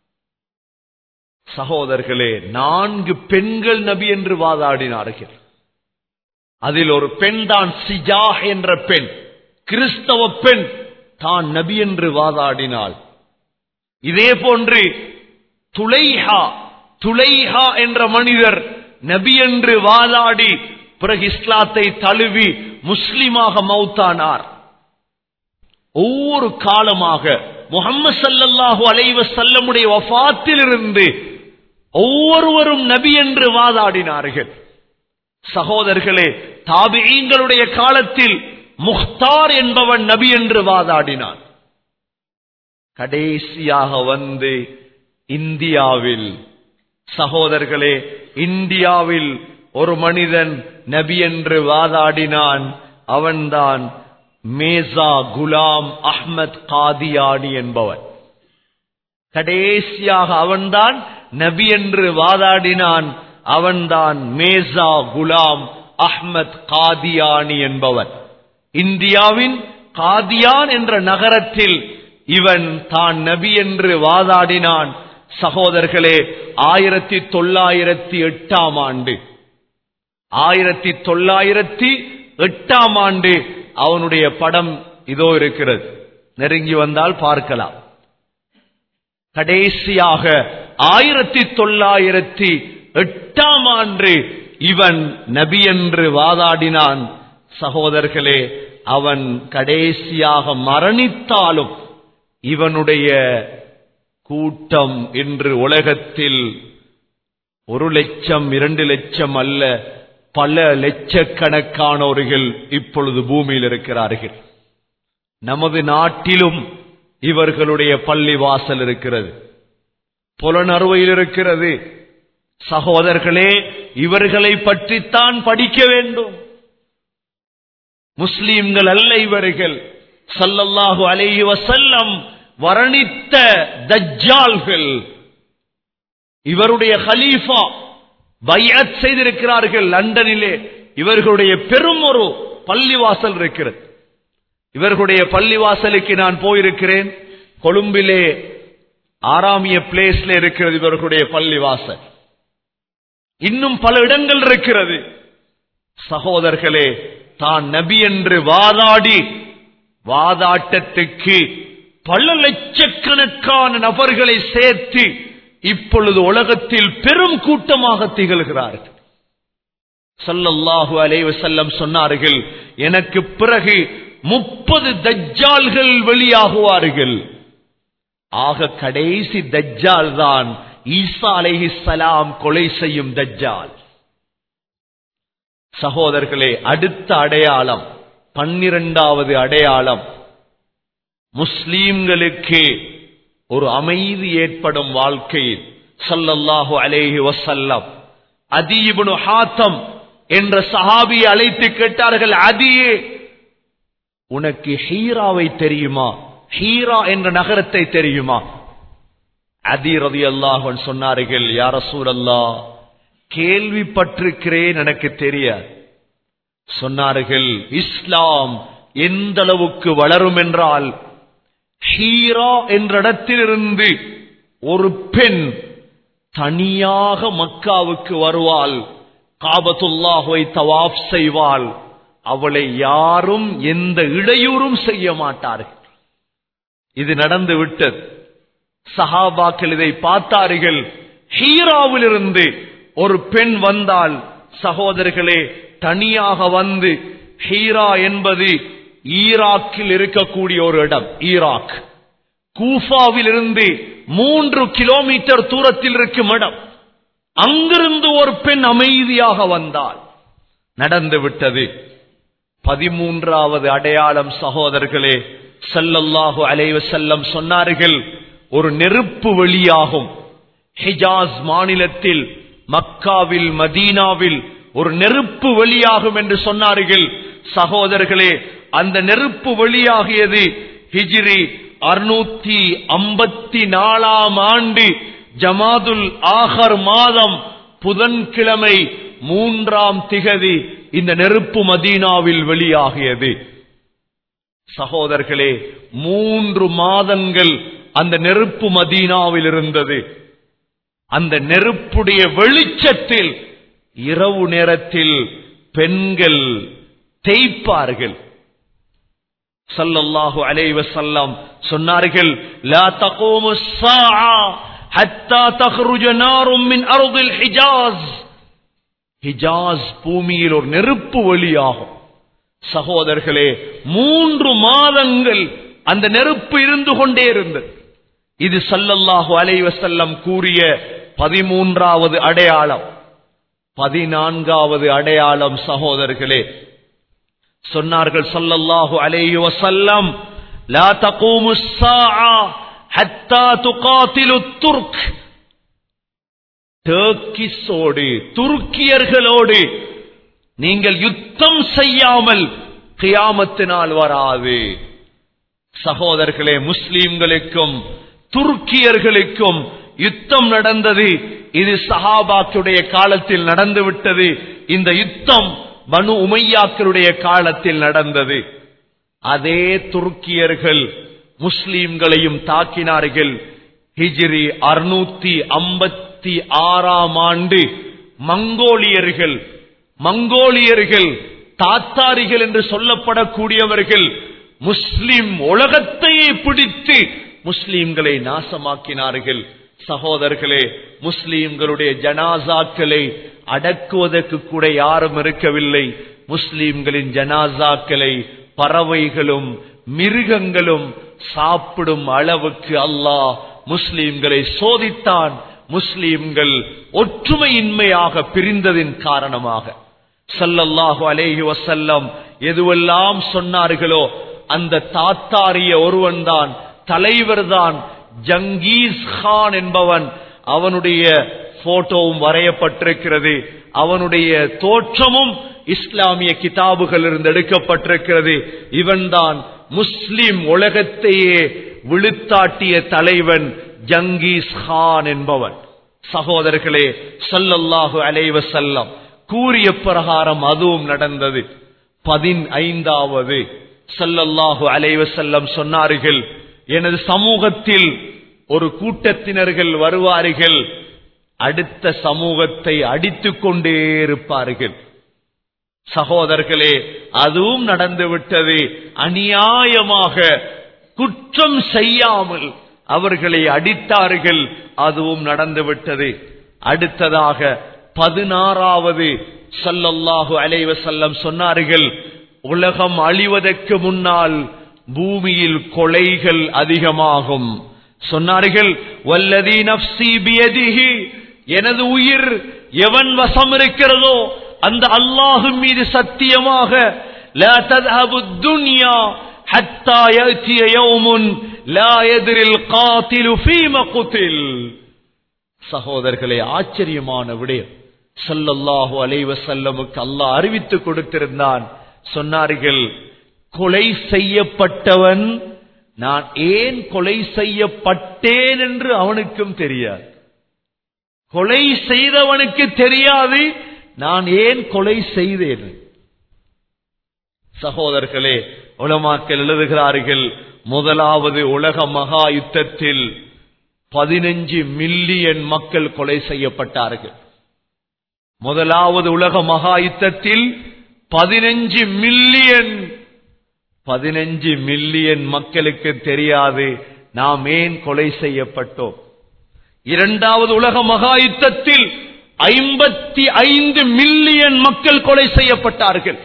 S1: சகோதரர்களே நான்கு பெண்கள் நபி என்று வாதாடினார்கள் அதில் ஒரு பெண் தான் சிஜா என்ற பெண் கிறிஸ்தவ பெண் தான் நபி என்று வாதாடினாள் இதே போன்று துளைஹா துளைஹா என்ற மனிதர் நபி என்று வாதாடி பிறகு இஸ்லாத்தை தழுவி முஸ்லிமாக மௌத்தானார் ஒவ்வொரு காலமாக முகம்மது சல்லல்லாஹு அலைவ செல்லமுடைய வஃத்திலிருந்து ஒவ்வொருவரும் நபி என்று வாதாடினார்கள் சகோதரர்களே தாபியங்களுடைய காலத்தில் முக்தார் என்பவன் நபி என்று வாதாடினான் கடைசியாக வந்து இந்தியாவில் சகோதரர்களே இந்தியாவில் ஒரு மனிதன் நபி என்று வாதாடினான் அவன்தான் மேசா குலாம் அஹ்மத் காதியானி என்பவன் கடைசியாக அவன்தான் நபி என்று வாதாடினான் அவன்தான் மேசா குலாம் அஹ்மத் காதியானி என்பவன் இந்தியாவின் காதியான் என்ற நகரத்தில் இவன் தான் நபி என்று வாதாடினான் சகோதரர்களே ஆயிரத்தி தொள்ளாயிரத்தி எட்டாம் ஆண்டு ஆயிரத்தி தொள்ளாயிரத்தி எட்டாம் ஆண்டு அவனுடைய படம் இதோ இருக்கிறது நெருங்கி வந்தால் பார்க்கலாம் கடைசியாக ஆயிரத்தி தொள்ளாயிரத்தி எட்டாம் ஆண்டு இவன் நபி என்று வாதாடினான் சகோதரர்களே அவன் கடைசியாக மரணித்தாலும் இவனுடைய கூட்டம் இன்று உலகத்தில் ஒரு லட்சம் இரண்டு லட்சம் அல்ல பல லட்சக்கணக்கானோர்கள் இப்பொழுது பூமியில் இருக்கிறார்கள் நமது நாட்டிலும் இவர்களுடைய பள்ளி வாசல் இருக்கிறது புலனறுவையில் இருக்கிறது சகோதரர்களே இவர்களை பற்றித்தான் படிக்க வேண்டும் முஸ்லீம்கள் அல்ல இவர்கள் சல்லல்லாஹு அலைஹி வசல்லம் வர்ணித்த தஜ்ஜால்கள் இவருடைய ஹலீஃபா பையத் செய்திருக்கிறார்கள் லண்டனிலே இவர்களுடைய பெரும் ஒரு பள்ளிவாசல் இருக்கிறது இவர்களுடைய பள்ளிவாசலுக்கு நான் போயிருக்கிறேன் கொழும்பிலே ஆறாமிய பிளேஸ்ல இருக்கிறது இவர்களுடைய பள்ளிவாசல் இன்னும் பல இடங்கள் இருக்கிறது சகோதரர்களே தான் நபி என்று வாதாடி வாதாட்டத்துக்கு பல லட்சக்கணக்கான நபர்களை சேர்த்து இப்பொழுது உலகத்தில் பெரும் கூட்டமாக திகழ்கிறார்கள் சல்லல்லாஹு அலைஹி வஸல்லம் சொன்னார்கள் எனக்கு பிறகு முப்பது தஜ்ஜால்கள் வெளியாகுவார்கள் ஆக கடைசி தஜ்ஜால் தான் ஈசா அலைஹிஸ்ஸலாம் கொலை செய்யும் தஜ்ஜால் சகோதரர்களே அடுத்த அடையாளம் பன்னிரண்டாவது அடையாளம் முஸ்லீம்களுக்கு ஒரு அமைதி ஏற்படும் வாழ்க்கையில் சல்லல்லாஹு அலைஹி வசல்லம் அதீபுனு ஹாத்தம் என்ற சஹாபியை அழைத்து கேட்டார்கள் அதியே உனக்கு ஹீராவை தெரியுமா ஹீரா என்ற நகரத்தை தெரியுமா அதி ரதி அல்லாஹன் சொன்னார்கள் யார சூழல்லா கேள்விப்பட்டிருக்கிறேன் எனக்கு தெரியாது சொன்னார்கள் இஸ்லாம் எந்த அளவுக்கு வளரும் என்றால் ஹீரா என்ற இடத்திலிருந்து ஒரு பெண் தனியாக மக்காவுக்கு வருவாள் காபத்துல்லாஹுவை தவாப் செய்வாள் அவளை யாரும் எந்த இடையூறும் செய்ய மாட்டார்கள் இது நடந்து விட்டது சஹாபாக்கள் இதை பார்த்தார்கள் ஹீராவிலிருந்து ஒரு பெண் வந்தால் சகோதரர்களே தனியாக வந்து ஹீரா என்பது ஈராக்கில் இருக்கக்கூடிய ஒரு இடம் ஈராக் கூஃபாவில் இருந்து மூன்று கிலோமீட்டர் தூரத்தில் இருக்கும் இடம் அங்கிருந்து ஒரு பெண் அமைதியாக வந்தால் நடந்து விட்டது பதிமூன்றாவது அடையாளம் சகோதரர்களே சல்லல்லாஹு அலைவ செல்லம் சொன்னார்கள் ஒரு நெருப்பு வெளியாகும் ஹிஜாஸ் மாநிலத்தில் மக்காவில் மதீனாவில் ஒரு நெருப்பு வெளியாகும் என்று சொன்னார்கள் சகோதரர்களே அந்த நெருப்பு வெளியாகியது ஹிஜிரி அறுநூத்தி ஐம்பத்தி நாலாம் ஆண்டு ஜமாதுல் ஆஹர் மாதம் புதன்கிழமை மூன்றாம் திகதி இந்த நெருப்பு மதீனாவில் வெளியாகியது சகோதரர்களே மூன்று மாதங்கள் அந்த நெருப்பு மதீனாவில் இருந்தது அந்த நெருப்புடைய வெளிச்சத்தில் இரவு நேரத்தில் பெண்கள் தேய்ப்பார்கள் சல்லல்லாஹு அலைஹி வஸல்லம் சொன்னார்கள் லா தகூமு ஸாஆ ஹத்தா தخرج نار من ارض الحجاز ஹிஜாஸ் பூமியில் ஒரு நெருப்பு வெளியாகும் சகோதரர்களே மூன்று மாதங்கள் அந்த நெருப்பு இருந்து கொண்டே இருந்தது இது சல்லல்லாஹு அலைஹி வஸல்லம் கூறிய பதிமூன்றாவது அடையாளம் பதினான்காவது அடையாளம் சகோதரர்களே சொன்னார்கள் சல்லல்லாஹு அலைஹி வஸல்லம் லா தகூமு الساعه حتى تقاتل الترك டர்க்கிஸோடு துருக்கியர்களோடு நீங்கள் யுத்தம் செய்யாமல் கியாமத்தினால் வராது சகோதரர்களே முஸ்லிம்களுக்கும் துருக்கியர்களுக்கும் யுத்தம் நடந்தது இது சஹாபாக்களுடைய காலத்தில் நடந்துவிட்டது இந்த யுத்தம் பனு உமையாக்களுடைய காலத்தில் நடந்தது அதே துருக்கியர்கள் முஸ்லிம்களையும் தாக்கினார்கள் ஹிஜ்ரி அறுநூத்தி ஐம்பத்தி ஆறாம் ஆண்டு மங்கோலியர்கள் மங்கோலியர்கள் தாத்தாரிகள் என்று சொல்லப்படக்கூடியவர்கள் முஸ்லிம் உலகத்தையே பிடித்து முஸ்லிம்களை நாசமாக்கினார்கள் சகோதரர்களே முஸ்லிம்களுடைய ஜனாசாக்களை அடக்குவதற்கு கூட யாரும் இருக்கவில்லை முஸ்லிம்களின் ஜனாசாக்களை பறவைகளும் மிருகங்களும் சாப்பிடும் அளவுக்கு அல்லாஹ் முஸ்லிம்களை சோதித்தான் முஸ்லிம்கள் ஒற்றுமையின்மையாக பிரிந்ததின் காரணமாக சல்லல்லாஹு அலேஹி வசல்லம் எதுவெல்லாம் சொன்னார்களோ அந்த தாத்தாரிய ஒருவன்தான் தலைவர்தான் ஜங்கீஸ் கான் என்பவன் அவனுடைய போட்டோவும் வரையப்பட்டிருக்கிறது அவனுடைய தோற்றமும் இஸ்லாமிய கிதாபுகள் இருந்து எடுக்கப்பட்டிருக்கிறது இவன்தான் முஸ்லிம் உலகத்தையே விழுத்தாட்டிய தலைவன் ஜங்கீஸ் கான் என்பவன் சகோதரர்களே சொல்லல்லாஹு அலைவசல்லம் கூறிய பிரகாரம் அதுவும் நடந்தது பதினைந்தாவது சல்லல்லாஹு அலைவசல்லம் சொன்னார்கள் எனது சமூகத்தில் ஒரு கூட்டத்தினர்கள் வருவார்கள் அடுத்த சமூகத்தை அடித்துக் கொண்டே இருப்பார்கள் சகோதரர்களே அதுவும் நடந்துவிட்டது அநியாயமாக குற்றம் செய்யாமல் அவர்களை அடித்தார்கள் அதுவும் நடந்துவிட்டது அடுத்ததாக பதினாறாவது சல்லல்லாஹு அலைவசல்லம் சொன்னார்கள் உலகம் அழிவதற்கு முன்னால் பூமியில் கொலைகள் அதிகமாகும் சொன்னார்கள் வல்லதி நப்சி பியதிஹி எனது உயிர் எவன் வசம் இருக்கிறதோ அந்த அல்லாஹும் மீது சத்தியமாக لا تذهب الدنيا حتى يأتي يوم لا يدري القاتل فيما قتل சகோதரர்களே ஆச்சரியமான விடயம் சல்லல்லாஹு அலைவசல்லமுக்கு அல்லாஹ் அறிவித்துக் கொடுத்திருந்தான் சொன்னார்கள் கொலை செய்யப்பட்டவன் நான் ஏன் கொலை செய்யப்பட்டேன் என்று அவனுக்கும் தெரியாது கொலை செய்தவனுக்கு தெரியாது நான் ஏன் கொலை செய்தேன் சகோதரர்களே உலமாக்கள் எழுதுகிறார்கள் முதலாவது உலக மகா யுத்தத்தில் பதினஞ்சு மில்லியன் மக்கள் கொலை செய்யப்பட்டார்கள் முதலாவது உலக மகா யுத்தத்தில் பதினஞ்சு மில்லியன் பதினஞ்சு மில்லியன் மக்களுக்கு தெரியாது நாம் ஏன் கொலை செய்யப்பட்டோம் இரண்டாவது உலக மகா யுத்தத்தில் ஐம்பத்தி ஐந்து மில்லியன் மக்கள் கொலை செய்யப்பட்டார்கள்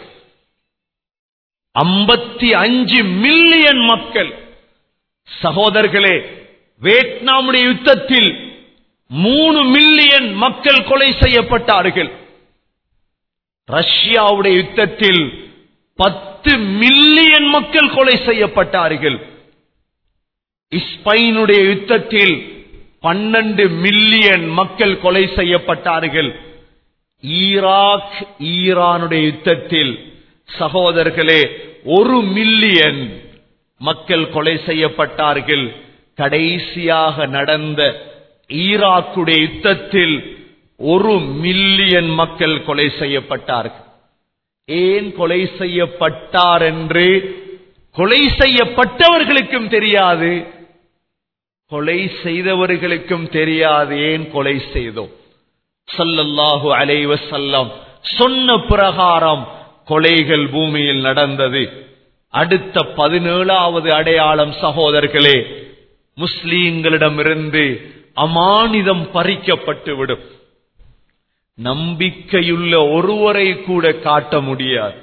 S1: ஐம்பத்தி அஞ்சு மில்லியன் மக்கள் சகோதரர்களே வியட்நாமுடைய யுத்தத்தில் மூணு மில்லியன் மக்கள் கொலை செய்யப்பட்டார்கள் ரஷ்யாவுடைய யுத்தத்தில் பத்து மில்லியன் மக்கள் கொலை செய்யப்பட்டார்கள் ஸ்பெயினுடைய யுத்தத்தில் பன்னெண்டு மில்லியன் மக்கள் கொலை செய்யப்பட்டார்கள் ஈராக் ஈரானுடைய யுத்தத்தில் சகோதரர்களே ஒரு மில்லியன் மக்கள் கொலை செய்யப்பட்டார்கள் கடைசியாக நடந்த ஈராக்குடைய யுத்தத்தில் ஒரு மில்லியன் மக்கள் கொலை செய்யப்பட்டார்கள் ஏன் கொலை செய்யப்பட்டார் என்று கொலை செய்யப்பட்டவர்களுக்கும் தெரியாது கொலை செய்தவர்களுக்கும் தெரியாது ஏன் கொலை செய்தோம் சல்லல்லாஹு அலைவசல்லம் சொன்ன பிரகாரம் கொலைகள் பூமியில் நடந்தது அடுத்த பதினேழாவது அடையாளம் சகோதரர்களே முஸ்லீம்களிடமிருந்து அமானிதம் பறிக்கப்பட்டுவிடும் நம்பிக்கையுள்ள ஒருவரை கூட காட்ட முடியாது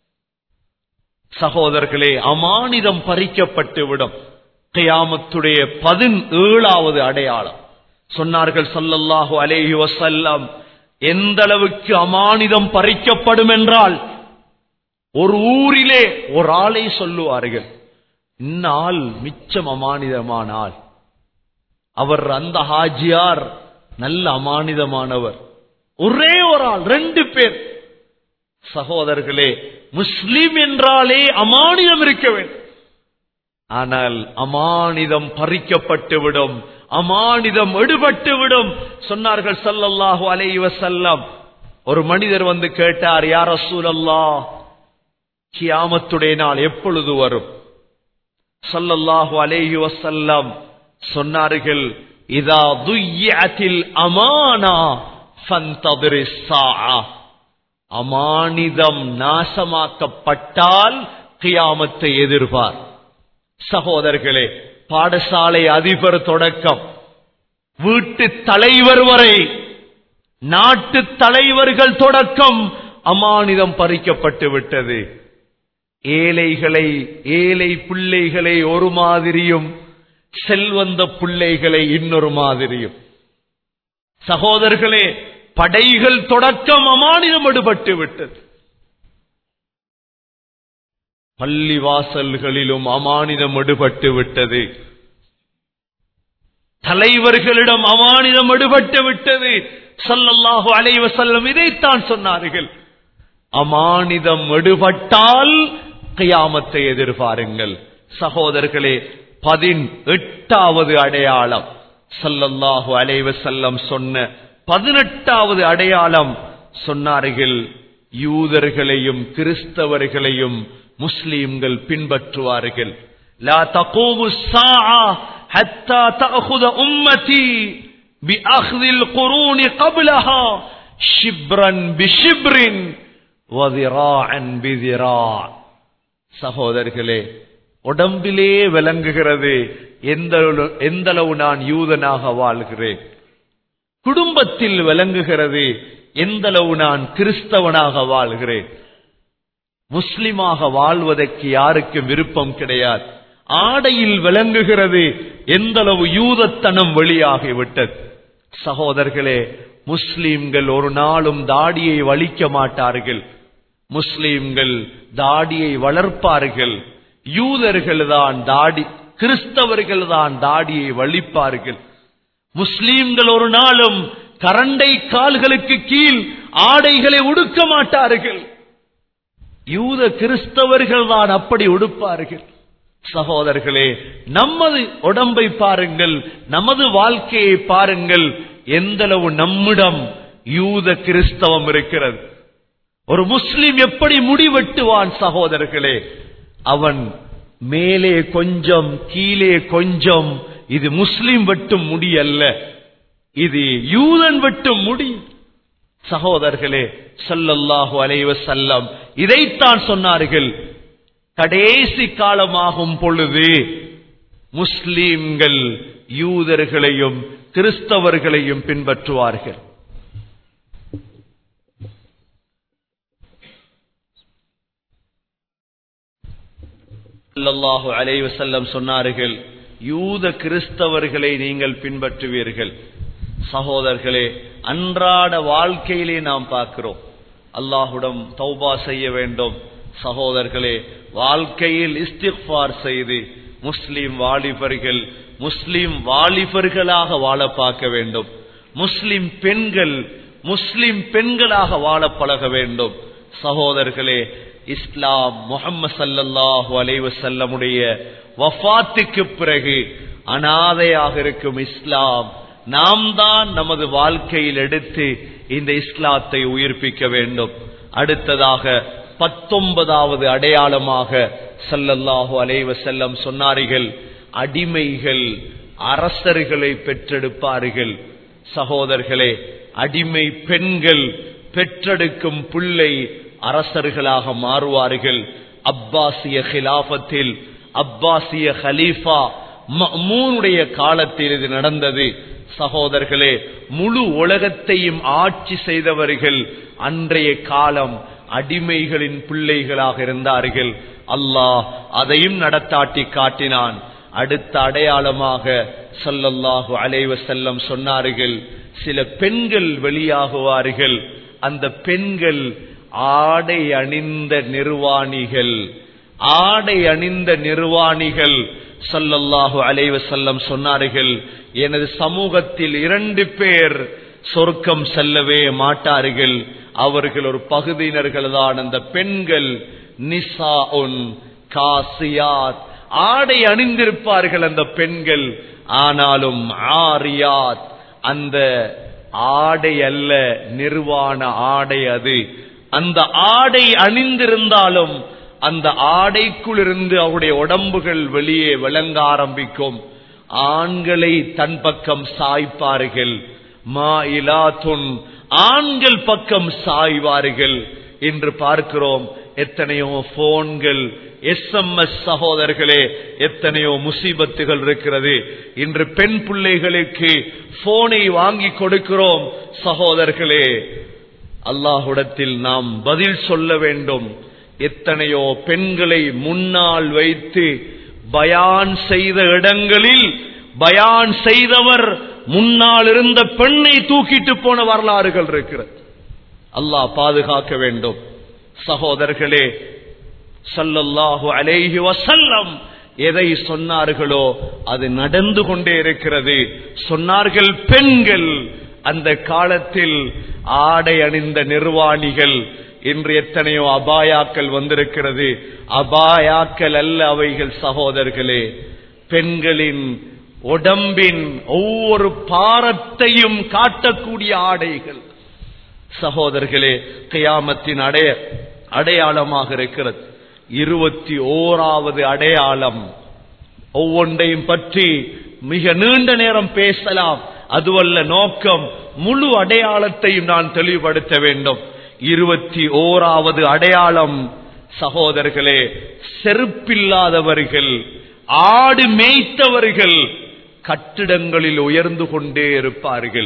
S1: சகோதரர்களே அமானிதம் பறிக்கப்பட்டுவிடும் கியாமத்துடைய பதினேழாவது அடையாளம் சொன்னார்கள் சல்லல்லாஹு அலேஹி வசல்லம் எந்த அளவுக்கு அமானிதம் பறிக்கப்படும் என்றால் ஒரு ஊரிலே ஒரு ஆளை சொல்லுவார்கள் இந்நாள் மிச்சம் அமானிதமான ஆள் அவர் அந்த ஹாஜியார் நல்ல அமானிதமானவர் ஒரே ஒரு ஆள் ரெண்டு பேர் சகோதரர்களே முஸ்லிம் என்றாலே அமானிதம் இருக்க வேண்டும் ஆனால் அமானிதம் பறிக்கப்பட்டுவிடும் அமானிதம் எடுபட்டுவிடும் சொன்னார்கள் சல்லல்லாஹு அலைஹி வஸல்லம் ஒரு மனிதர் வந்து கேட்டார் யார் ரசூலல்லா கியாமத்துடைய நாள் எப்பொழுது வரும் ஸல்லல்லாஹு அலைஹி வஸல்லம் சொன்னார்கள் இதா துய்யத்தில் அமானா ஃபந்ததிரிஸ் ஸாஆ அமானிதம் நாசமாக்கப்பட்டால் கியாமத்தை எதிர்பார் சகோதரர்களே பாடசாலை அதிபர் தொடக்கம் வீட்டு தலைவர் வரை நாட்டு தலைவர்கள் தொடக்கம் அமானிதம் பறிக்கப்பட்டு விட்டது ஏழைகளை ஏழை பிள்ளைகளை ஒரு மாதிரியும் செல்வந்த பிள்ளைகளை இன்னொரு மாதிரியும் சகோதரர்களே படைகள் தொடக்கம் அமானிதம் எடுபட்டு விட்டது பள்ளி வாசல்களிலும் அமானிதம் எடுபட்டு விட்டது தலைவர்களிடம் அமானிதம் எடுபட்டு விட்டது ஸல்லல்லாஹு அலைஹி வஸல்லம் இதைத்தான் சொன்னார்கள் அமானிதம் எடுபட்டால் கியாமத்தை எதிர்பாருங்கள் சகோதரர்களே பதினெட்டாவது அடையாளம் ஸல்லல்லாஹு அலைஹி வஸல்லம் சொன்ன பதினெட்டாவது அடையாளம் சொன்னார்கள் யூதர்களையும் கிறிஸ்தவர்களையும் முஸ்லிம்கள் பின்பற்றுவார்கள் லா தகூமு الساعة حتى تأخذ أمتي بأخذ القرون قبلها شبرا بشبر وذراعا بذراع சகோதரர்களே உடம்பிலே விளங்குகிறது எந்த எந்தளவு நான் யூதனாக வாழ்கிறேன் குடும்பத்தில் விளங்குகிறது எந்தளவு நான் கிறிஸ்தவனாக வாழ்கிறேன் முஸ்லிமாக வாழ்வதற்கு யாருக்கும் விருப்பம் கிடையாது ஆடையில் விளங்குகிறது எந்தளவு யூதத்தனம் வெளியாகிவிட்டது சகோதரர்களே முஸ்லிம்கள் ஒரு நாளும் தாடியை வலிக்க மாட்டார்கள் முஸ்லிம்கள் தாடியை வளர்ப்பார்கள் யூதர்கள் தான் தாடி கிறிஸ்தவர்கள் தான் தாடியை வலிப்பார்கள் முஸ்லிம்கள் ஒரு நாளும் கரண்டை கால்களுக்கு கீழ் ஆடைகளை உடுக்க மாட்டார்கள் யூத கிறிஸ்தவர்கள் தான் அப்படி உடுப்பார்கள் சகோதரர்களே நமது உடம்பை பாருங்கள் நமது வாழ்க்கையை பாருங்கள் எந்தளவு நம்மிடம் யூத கிறிஸ்தவம் இருக்கிறது ஒரு முஸ்லிம் எப்படி முடிவெட்டுவான் சகோதரர்களே அவன் மேலே கொஞ்சம் கீழே கொஞ்சம் இது முஸ்லிம் வெட்டும் முடி அல்ல இது யூதன் வெட்டும் முடி சகோதரர்களே ஸல்லல்லாஹு அலைஹி வஸல்லம் இதைத்தான் சொன்னார்கள் கடைசி காலமாகும் பொழுது முஸ்லிம்கள் யூதர்களையும் கிறிஸ்தவர்களையும் பின்பற்றுவார்கள் ஸல்லல்லாஹு அலைஹி வஸல்லம் சொன்னார்கள் யூத கிறிஸ்தவர்களை நீங்கள் பின்பற்றுவீர்கள் சகோதரர்களே அன்றாட வாழ்க்கையிலே நாம் பார்க்கிறோம் அல்லாஹுடம் தௌபா செய்ய வேண்டும் சகோதரர்களே வாழ்க்கையில் இஸ்திஃபார் செய்து முஸ்லிம் வாலிபர்கள் முஸ்லிம் வாலிபர்களாக வாழ பார்க்க வேண்டும் முஸ்லிம் பெண்கள் முஸ்லிம் பெண்களாக வாழ பழக வேண்டும் சகோதரர்களே இஸ்லாம் முகம்மது சல்லல்லாஹு அலைஹி வஸல்லமுடைய வஃபாத்துக்கு பிறகு அனாதையாக இருக்கும் இஸ்லாம் நாம் தான் நமது வாழ்க்கையில் எடுத்து இந்த இஸ்லாத்தை உயிர்ப்பிக்க வேண்டும் அடுத்ததாக பத்தொன்பதாவது அடையாளமாக சல்லல்லாஹு அலைஹி வஸல்லம் சொன்னார்கள் அடிமைகள் அரசர்களை பெற்றெடுப்பார்கள் சகோதரர்களே அடிமை பெண்கள் பெற்றெடுக்கும் பிள்ளை அரசர்களாக மாறுவார்கள் அப்பாசிய ஹிலாபத்தில் அப்பாசிய ஹலீஃபா மஅமூனுடைய காலத்தில் இது நடந்தது சகோதரர்களே முழு உலகத்தையும் ஆட்சி செய்தவர்கள் அன்றைய காலம் அடிமைகளின் பிள்ளைகளாக இருந்தார்கள் அல்லாஹ் அதையும் நடத்தாட்டி காட்டினான் அடுத்த அடையாளமாக ஸல்லல்லாஹு அலைஹி வஸல்லம் சொன்னார்கள் சில பெண்கள் வெளியாகுவார்கள் அந்த பெண்கள் ஆடை அணிந்த நிர்வாணிகள் ஆடை அணிந்த நிர்வாணிகள் ஸல்லல்லாஹு அலைஹி வஸல்லம் சொன்னார்கள் எனது சமூகத்தில் இரண்டு பேர் சொர்க்கம் செல்லவே மாட்டார்கள் அவர்கள் ஒரு பகுதியினர்கள் தான் அந்த பெண்கள் நிசா காசியாத் ஆடை அணிந்திருப்பார்கள் அந்த பெண்கள் ஆனாலும் ஆரியாத் அந்த ஆடை அல்ல நிர்வாண ஆடை அது அந்த ஆடை அணிந்திருந்தாலும் அந்த ஆடைக்குள் இருந்து அவருடைய உடம்புகள் வெளியே விளங்க ஆரம்பிக்கும் ஆண்களை தன் பக்கம் சாய்ப்பார்கள் மா இலாத்துன் ஆண்கள் பக்கம் சாய்வார்கள் என்று பார்க்கிறோம் எத்தனையோ போன்கள் எஸ்எம்எஸ் சகோதரர்களே எத்தனையோ முசீபத்துகள் இருக்கிறது இன்று பெண் பிள்ளைகளுக்கு போனை வாங்கி கொடுக்கிறோம் சகோதரர்களே அல்லாஹுடத்தில் நாம் பதில் சொல்ல வேண்டும் எத்தனையோ பெண்களை முன்னால் வைத்து பயான் செய்த இடங்களில் பயான் செய்தவர் முன்னால் இருந்த பெண்ணை தூக்கிட்டு போன வரலாறுகள் இருக்கிறது அல்லாஹ் பாதுகாக்க வேண்டும் சகோதரர்களே சல்லல்லாஹு அலைஹி வசல்லம் எதை சொன்னார்களோ அது நடந்து கொண்டே இருக்கிறது சொன்னார்கள் பெண்கள் அந்த காலத்தில் ஆடை அணிந்த நிர்வாணிகள் இன்று எத்தனையோ அபாயாக்கள் வந்திருக்கிறது அபாயாக்கள் அல்ல அவைகள் சகோதரர்களே பெண்களின் உடம்பின் ஒவ்வொரு பாரத்தையும் காட்டக்கூடிய ஆடைகள் சகோதரர்களே கியாமத்தின் அடைய அடையாளமாக இருக்கிறது இருபத்தி ஓராவது அடையாளம் ஒவ்வொன்றையும் பற்றி மிக நீண்ட நேரம் பேசலாம் அதுவல்ல நோக்கம் முழு அடையாளத்தையும் நான் தெளிவுபடுத்த வேண்டும் இருபத்தி ஓராவது அடையாளம் சகோதரர்களே செருப்பில்லாதவர்கள் ஆடு மேய்த்தவர்கள் கட்டிடங்களில் உயர்ந்து கொண்டே இருப்பார்கள்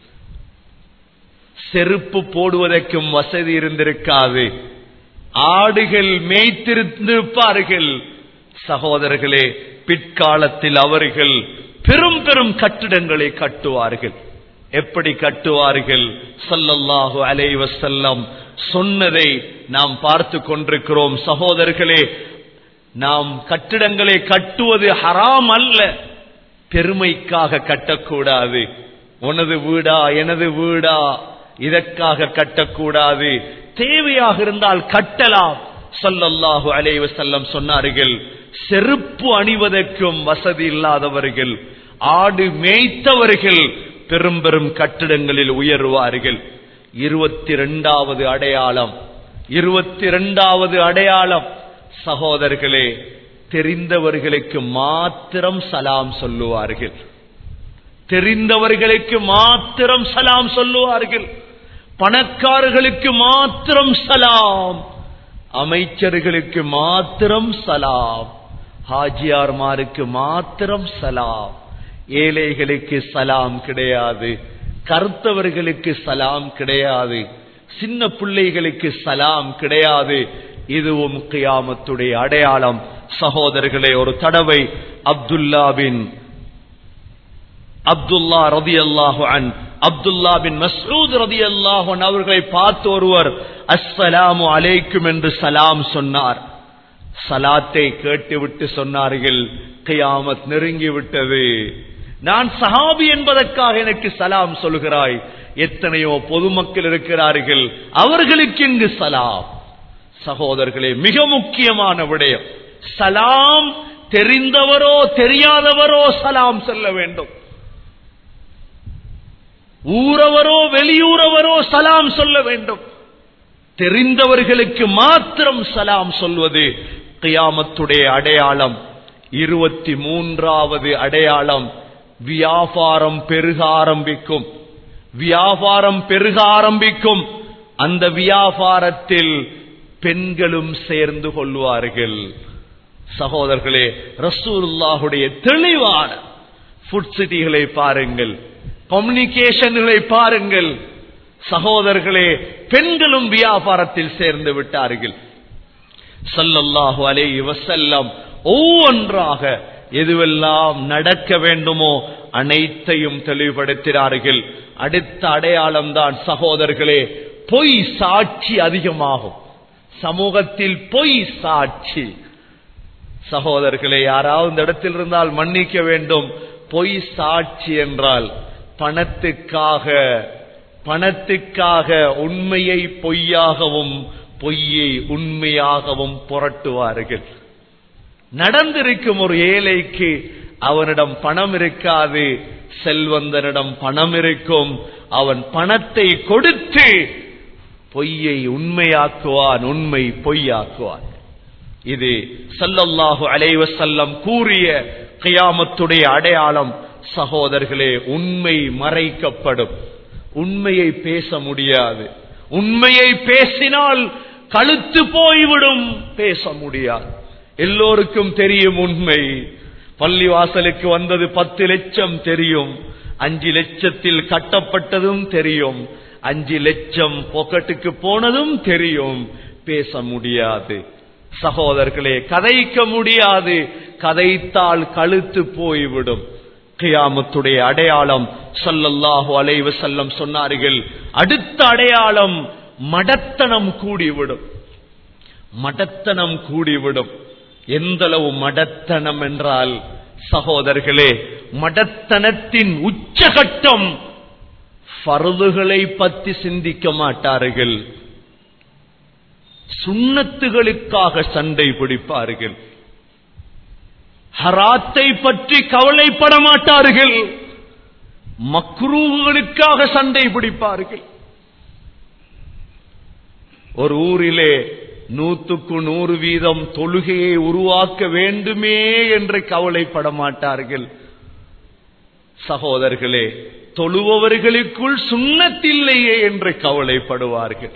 S1: செருப்பு போடுவதற்கும் வசதி இருந்திருக்காது ஆடுகள் மேய்த்திருந்திருப்பார்கள் சகோதரர்களே பிற்காலத்தில் அவர்கள் பெரும் பெரும் கட்டிடங்களை கட்டுவார்கள் எப்படி கட்டுவார்கள் சல்லல்லாஹு அலைவசல்லம் சொன்னதை நாம் பார்த்து கொண்டிருக்கிறோம் சகோதரர்களே நாம் கட்டிடங்களை கட்டுவது ஹராம் அல்ல பெருமைக்காக கட்டக்கூடாது உனது வீடா எனது வீடா இதற்காக கட்டக்கூடாது தேவையாக இருந்தால் கட்டலாம் சொல்லல்லாஹு அலைவ செல்லம் சொன்னார்கள் செருப்பு அணிவதற்கும் வசதி இல்லாதவர்கள் ஆடு மேய்த்தவர்கள் பெரும் பெரும் கட்டிடங்களில் உயருவார்கள் இருபத்தி இரண்டாவது அடையாளம் இருபத்தி இரண்டாவது அடையாளம் சகோதரர்களே தெரிந்தவர்களுக்கு மாத்திரம் சலாம் சொல்லுவார்கள் தெரிந்தவர்களுக்கு மாத்திரம் சலாம் சொல்லுவார்கள் பணக்காரர்களுக்கு மாத்திரம் சலாம் அமைச்சர்களுக்கு மாத்திரம் சலாம் ஹாஜியார்மாருக்கு மாத்திரம் சலாம் ஏழைகளுக்கு சலாம் கிடையாது கருத்தவர்களுக்கு சலாம் கிடையாது சின்ன பிள்ளைகளுக்கு சலாம் கிடையாது இதுவும் கியாமத்துடைய அடையாளம் சகோதரர்களே ஒரு தடவை அப்துல்லா பின் அப்துல்லா ரதி அல்லாஹு அன் அப்துல்லா பின் மசூத் ரதி அல்லாஹன் அவர்களை பார்த்து ஒருவர் அஸ்ஸலாமு அலைக்கும் என்று சலாம் சொன்னார் சலாத்தை கேட்டுவிட்டு சொன்னார்கள் கியாமத் நெருங்கி விட்டது நான் சஹாபி என்பதற்காக எனக்கு சலாம் சொல்கிறாய் எத்தனையோ பொதுமக்கள் இருக்கிறார்கள் அவர்களுக்கு இங்கு சலாம் சகோதரர்களே மிக முக்கியமான விடயம் சலாம் தெரிந்தவரோ தெரியாதவரோ சலாம் சொல்ல வேண்டும் ஊரவரோ வெளியூரவரோ சலாம் சொல்ல வேண்டும் தெரிந்தவர்களுக்கு மாத்திரம் சலாம் சொல்வது கியாமத்துடைய அடையாளம் இருபத்தி மூன்றாவது அடையாளம் வியாபாரம் பெருக ஆரம்பிக்கும் வியாபாரம் பெருக ஆரம்பிக்கும் அந்த வியாபாரத்தில் பெண்களும் சேர்ந்து கொள்வார்கள் சகோதரர்களே ரசூலுல்லாஹுடைய தெளிவான ஃபுட் சிட்டிகளை பாருங்கள் கம்யூனிகேஷன்களை பாருங்கள் சகோதரர்களே பெண்களும் வியாபாரத்தில் சேர்ந்து விட்டார்கள் சல்லல்லாஹு அலைஹி வஸல்லம் ஒவ்வொன்றாக எதுவெல்லாம் நடக்க வேண்டுமோ அனைத்தையும் தெளிவுபடுத்தினார்கள் அடுத்த அடையாளம் தான் சகோதரர்களே பொய் சாட்சி அதிகமாகும் சமூகத்தில் பொய் சாட்சி சகோதரர்களே யாராவது இந்த இடத்தில் இருந்தால் மன்னிக்க வேண்டும் பொய் சாட்சி என்றால் பணத்துக்காக பணத்துக்காக உண்மையை பொய்யாகவும் பொய்யை உண்மையாகவும் புரட்டுவார்கள் நடந்திருக்கும் ஒரு ஏழைக்கு அவனிடம் பணம் இருக்காது செல்வந்தனிடம் பணம் இருக்கும் அவன் பணத்தை கொடுத்து பொய்யை உண்மையாக்குவான் உண்மை பொய்யாக்குவான் இது சல்லல்லாஹு அலைவசல்லம் கூறிய கியாமத்துடைய அடையாளம் சகோதரர்களே உண்மை மறைக்கப்படும் உண்மையை பேச முடியாது உண்மையை பேசினால் கழுத்து போய்விடும் பேச முடியாது எல்லோருக்கும் தெரியும் உண்மை பள்ளிவாசலுக்கு வந்தது பத்து லட்சம் தெரியும் அஞ்சு லட்சத்தில் கட்டப்பட்டதும் தெரியும் அஞ்சு லட்சம் பொக்கெட்டுக்கு போனதும் தெரியும் பேச முடியாது சகோதரர்களே கதைக்க முடியாது கதைத்தால் கழுத்து போய்விடும் கியாமத்துடைய அடையாளம் சல்லல்லாஹு அலைவ செல்லம் சொன்னார்கள் அடுத்த அடையாளம் மடத்தனம் கூடிவிடும் மடத்தனம் கூடிவிடும் எந்தளவு மடத்தனம் என்றால் சகோதரர்களே மடத்தனத்தின் உச்சகட்டம் பருதுகளை பற்றி சிந்திக்க மாட்டார்கள் சுண்ணத்துகளுக்காக சண்டை பிடிப்பார்கள் ஹராத்தை பற்றி கவலைப்பட மாட்டார்கள் மக்ரூகளுக்காக சண்டை பிடிப்பார்கள் ஒரு ஊரிலே நூத்துக்கு நூறு வீதம் தொழுகையை உருவாக்க வேண்டுமே என்று கவலைப்பட மாட்டார்கள் சகோதரர்களே தொழுபவர்களுக்குள் சுண்ணத்தில்லையே என்று கவலைப்படுவார்கள்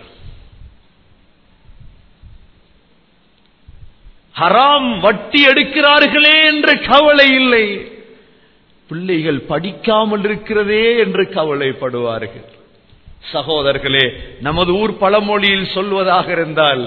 S1: ஹராம் வட்டி எடுக்கிறார்களே என்ற கவலை இல்லை பிள்ளைகள் படிக்காமல் இருக்கிறதே என்று கவலைப்படுவார்கள் சகோதரர்களே நமது ஊர் பழமொழியில் சொல்வதாக இருந்தால்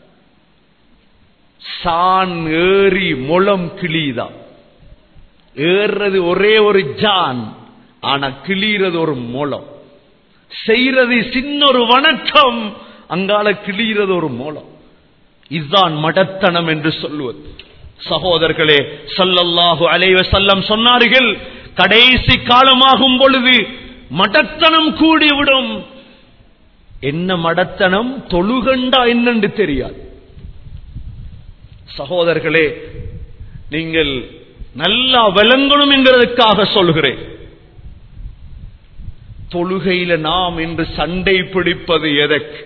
S1: சான் ஏறி முளம் கிளிதான் ஏறுறது ஒரே ஒரு ஜான் ஆனா கிளிறது ஒரு முளம் செய்யறது சின்ன ஒரு வணக்கம் அங்கால கிளிறது ஒரு மூலம் இதுதான் மடத்தனம் என்று சொல்லுவது சகோதரர்களே சல்லல்லாஹு அலைவ செல்லம் சொன்னார்கள் கடைசி காலமாகும் பொழுது மடத்தனம் கூடிவிடும் என்ன மடத்தனம் தொழுகண்டா என்னென்று தெரியாது சகோதரர்களே நீங்கள் நல்லா விளங்கணும் என்கிறதுக்காக சொல்கிறேன் தொழுகையில நாம் இன்று சண்டை பிடிப்பது எதற்கு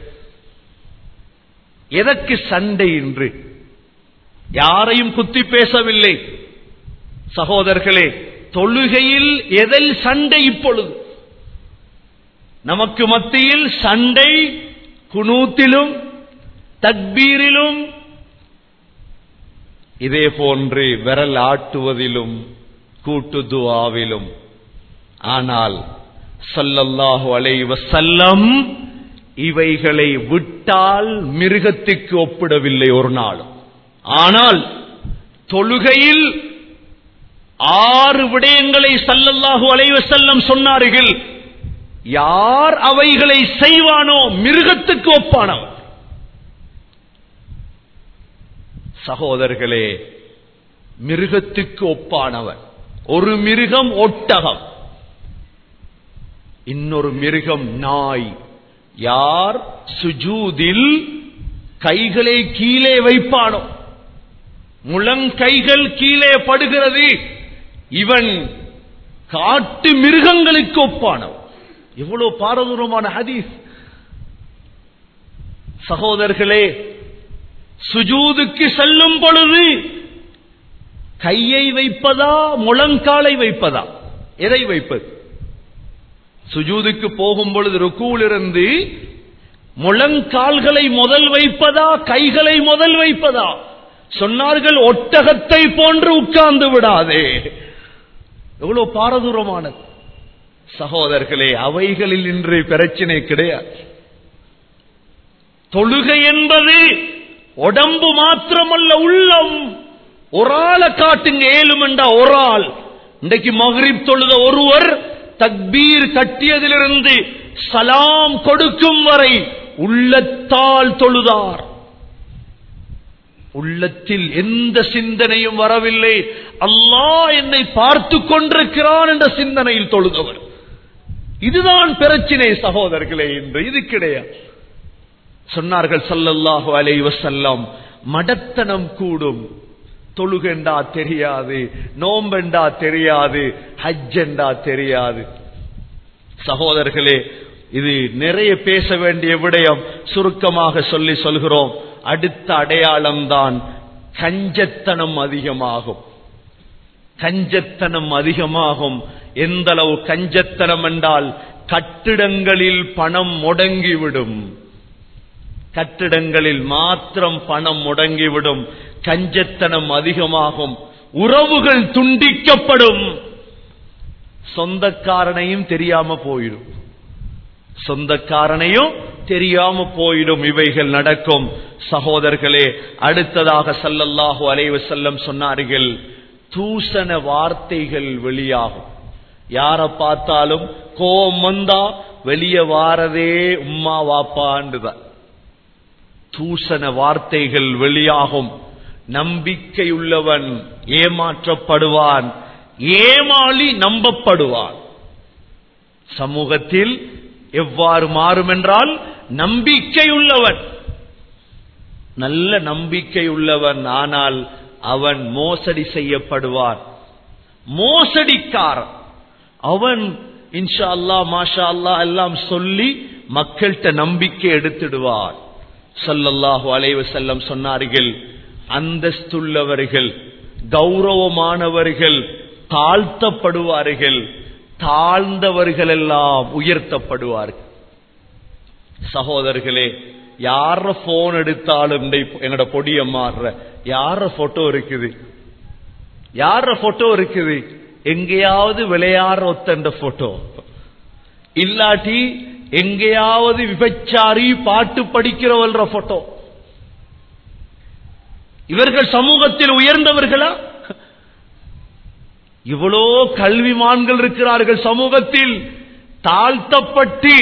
S1: எதற்கு சண்டை என்று யாரையும் குத்தி பேசவில்லை சகோதரர்களே தொழுகையில் எதில் சண்டை இப்பொழுது நமக்கு மத்தியில் சண்டை குனூத்திலும் தக்பீரிலும் இதே போன்று விரல் ஆட்டுவதிலும் கூட்டு துவாவிலும் ஆனால் சல்லல்லாஹு அலைவ செல்லம் இவைகளை விட்டால் மிருகத்துக்கு ஒப்பிடவில்லை ஒரு நாளும் ஆனால் தொழுகையில் ஆறு விடயங்களை சல்லல்லாஹு அலைவ செல்லம் சொன்னார்கள் யார் அவைகளை செய்வானோ மிருகத்துக்கு ஒப்பானவன் சகோதரர்களே மிருகத்துக்கு ஒப்பானவன் ஒரு மிருகம் ஒட்டகம் இன்னொரு மிருகம் நாய் யார் சுஜூதில் கைகளை கீழே வைப்பானோ முழங்கைகள் கீழே படுகிறது இவன் காட்டு மிருகங்களுக்கு ஒப்பானவன் எவ்வளவு பாரதூரமான ஹதீஸ் சகோதரர்களே சுஜூதுக்கு செல்லும் பொழுது கையை வைப்பதா முழங்காலை வைப்பதா எதை வைப்பது சுஜூதுக்கு போகும் பொழுது ருக்கூலிருந்து முழங்கால்களை முதல் வைப்பதா கைகளை முதல் வைப்பதா சொன்னார்கள் ஒட்டகத்தை போன்று உட்கார்ந்து விடாதே எவ்வளவு பாரதூரமானது சகோதரர்களே அவைகளில் இன்று பிரச்சனை கிடையாது தொழுகை என்பது உடம்பு மாத்திரமல்ல உள்ளம் ஒரு ஆளை காட்டுங்க ஏழுமெண்டா ஒரு ஆள் இன்றைக்கு மகரிப் தொழுத ஒருவர் தக்பீர் கட்டியதிலிருந்து சலாம் கொடுக்கும் வரை உள்ளத்தால் தொழுதார் உள்ளத்தில் எந்த சிந்தனையும் வரவில்லை அல்லாஹ் என்னை பார்த்து கொண்டிருக்கிறான் என்ற சிந்தனையில் தொழுதவர் இதுதான் பிரச்சினை சகோதரர்களே என்று இது கிடையாது சொன்னார்கள் சல்லல்லாஹு அலை வசல்லம் மடத்தனம் கூடும் தொழுகண்டா தெரியாது நோம்பெண்டா தெரியாது ஹஜ்ஜெண்டா தெரியாது சகோதரர்களே இது நிறைய பேச வேண்டிய விடயம் சுருக்கமாக சொல்லி சொல்கிறோம் அடுத்த அடையாளம் தான் கஞ்சத்தனம் அதிகமாகும் கஞ்சத்தனம் அதிகமாகும் எந்த அளவு கஞ்சத்தனம் என்றால் கட்டிடங்களில் பணம் முடங்கிவிடும் கட்டிடங்களில் மாத்திரம் பணம் முடங்கிவிடும் கஞ்சத்தனம் அதிகமாகும் உறவுகள் துண்டிக்கப்படும் சொந்தக்காரனையும் தெரியாம போயிடும் சொந்தக்காரனையும் தெரியாம போயிடும் இவைகள் நடக்கும் சகோதரர்களே அடுத்ததாக சல்லல்லாஹு அலைவு செல்லம் சொன்னார்கள் தூசண வார்த்தைகள் வெளியாகும் யார பார்த்தாலும் கோபம் வந்தா வெளியே வாரதே உம்மா வாப்பாண்டுதான் தூசண வார்த்தைகள் வெளியாகும் நம்பிக்கையுள்ளவன் ஏமாற்றப்படுவான் ஏமாளி நம்பப்படுவான் சமூகத்தில் எவ்வாறு மாறும் என்றால் நம்பிக்கையுள்ளவன் நல்ல நம்பிக்கையுள்ளவன் ஆனால் அவன் மோசடி செய்யப்படுவான் மோசடிக்காரன் அவன் இன்ஷா அல்லா மாஷா அல்லா எல்லாம் சொல்லி மக்கள்கிட்ட நம்பிக்கை எடுத்துடுவான் சல்லல்லாஹு அலைவ செல்லம் சொன்னார்கள் அந்தஸ்துள்ளவர்கள் கௌரவமானவர்கள் தாழ்த்தப்படுவார்கள் தாழ்ந்தவர்கள் எல்லாம் உயர்த்தப்படுவார்கள் சகோதரர்களே யார போன் எடுத்தாலும் எங்கட பொடிய மாறுற யார போட்டோ இருக்குது யார போட்டோ இருக்குது எங்கேயாவது விளையாடுற ஒத்தண்ட போட்டோ இல்லாட்டி எங்கேயாவது விபச்சாரி பாட்டு படிக்கிறவல்ற போட்டோ இவர்கள் சமூகத்தில் உயர்ந்தவர்களா இவ்வளோ கல்விமான்கள் இருக்கிறார்கள் சமூகத்தில் தாழ்த்தப்பட்டு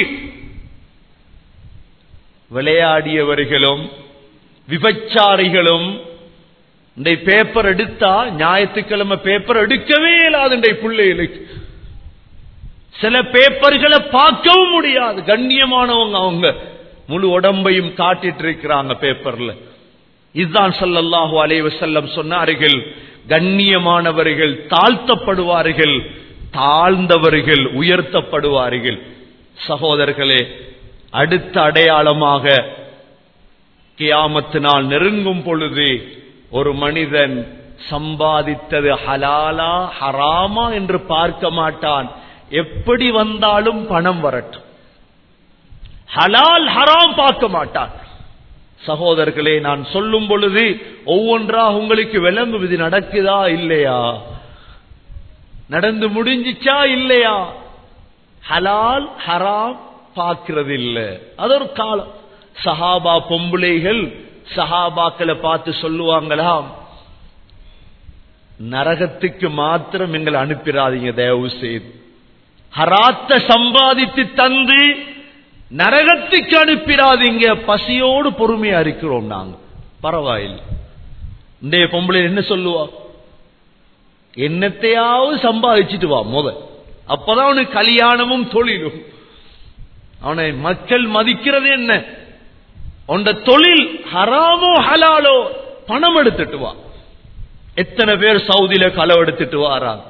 S1: விளையாடியவர்களும் விபச்சாரிகளும் இந்த பேப்பர் எடுத்தா ஞாயிற்றுக்கிழமை பேப்பர் எடுக்கவே இல்லாது இந்த பிள்ளைகளுக்கு சில பேப்பர்களை பார்க்கவும் முடியாது கண்ணியமானவங்க அவங்க முழு உடம்பையும் காட்டிட்டு இருக்கிறாங்க பேப்பர்ல இதுதான் சல்லல்லாஹு அலைவ செல்லம் சொன்னார்கள் கண்ணியமானவர்கள் தாழ்த்தப்படுவார்கள் தாழ்ந்தவர்கள் உயர்த்தப்படுவார்கள் சகோதரர்களே அடுத்த அடையாளமாக கியாமத்து நாள் நெருங்கும் பொழுது ஒரு மனிதன் சம்பாதித்தது ஹலாலா ஹராமா என்று பார்க்க மாட்டான் எப்படி வந்தாலும் பணம் வரட்டும் ஹலால் ஹராம் பார்க்க மாட்டான் சகோதரர்களே நான் சொல்லும் பொழுது ஒவ்வொன்றா உங்களுக்கு விளங்குவது நடக்குதா இல்லையா நடந்து முடிஞ்சிச்சா இல்லையா ஹலால் ஹராம் பார்க்கிறது இல்ல அது ஒரு காலம் சஹாபா பொம்பளைகள் சஹாபாக்களை பார்த்து சொல்லுவாங்களாம் நரகத்துக்கு மாத்திரம் எங்களை அனுப்பிடாதீங்க தயவு செய்து ஹராத்த சம்பாதித்து தந்து நரகத்துக்கு அனுப்பிடாதீங்க பசியோடு பொறுமையா இருக்கிறோம் நாங்க பரவாயில்லை இந்த பொம்பளை என்ன சொல்லுவா என்னத்தையாவது சம்பாதிச்சுட்டு வா முத அப்பதான் அவனுக்கு கல்யாணமும் தொழிலும் அவனை மக்கள் மதிக்கிறது என்ன உண்ட தொழில் ஹராமோ ஹலாலோ பணம் எடுத்துட்டு வா எத்தனை பேர் சவுதியில களவு எடுத்துட்டு வாராங்க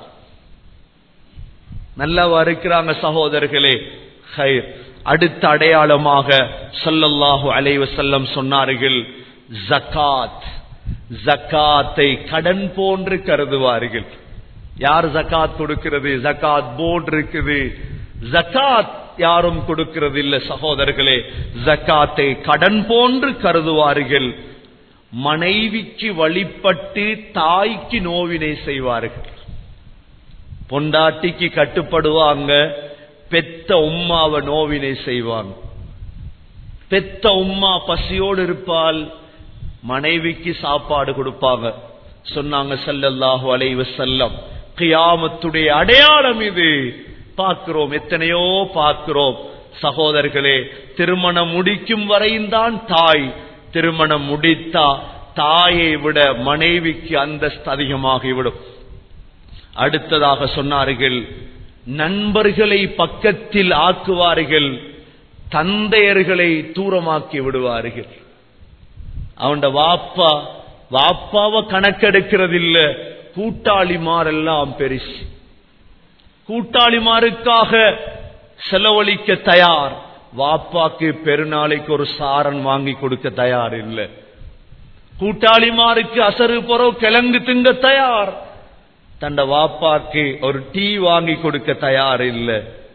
S1: நல்லவா இருக்கிறாங்க சகோதரர்களே ஹைர் அடுத்த அடையாளமாக சல்லல்லாஹு அலைவ செல்லம் சொன்னார்கள் ஜக்காத் ஜக்காத்தை கடன் போன்று கருதுவார்கள் யார் ஜக்காத் கொடுக்கிறது ஜக்காத் போர்டு இருக்குது ஜக்காத் யாரும் கொடுக்கிறது இல்ல சகோதரர்களே ஜக்காத்தை கடன் போன்று கருதுவார்கள் மனைவிக்கு வழிபட்டு தாய்க்கு நோவினை செய்வார்கள் பொண்டாட்டிக்கு கட்டுப்படுவாங்க பெத்த உம்மாவை நோவினை செய்வாங்க பெத்த உம்மா பசியோடு இருப்பால் மனைவிக்கு சாப்பாடு கொடுப்பாங்க சொன்னாங்க சல்லல்லாஹு அலைவ செல்லம் கியாமத்துடைய அடையாளம் இது பார்க்கிறோம் எத்தனையோ பார்க்கிறோம் சகோதரர்களே திருமணம் முடிக்கும் வரையும் தான் தாய் திருமணம் முடித்தா தாயை விட மனைவிக்கு அந்தஸ்து அதிகமாகிவிடும் அடுத்ததாக சொன்னார்கள் நண்பர்களை பக்கத்தில் ஆக்குவார்கள் தந்தையர்களை தூரமாக்கி விடுவார்கள் அவன் வாப்பா வாப்பாவை கணக்கெடுக்கிறது இல்ல கூட்டாளிமாரெல்லாம் பெருசு கூட்டாளிமாருக்காக செலவழிக்க தயார் வாப்பாக்கு பெருநாளைக்கு ஒரு சாரன் வாங்கி கொடுக்க தயார் இல்லை கூட்டாளிமாருக்கு அசரு பொறவு கிழங்கு திங்க தயார் தண்ட வாப்பாக்கு ஒரு டீ வாங்கி கொடுக்க தயார் இல்ல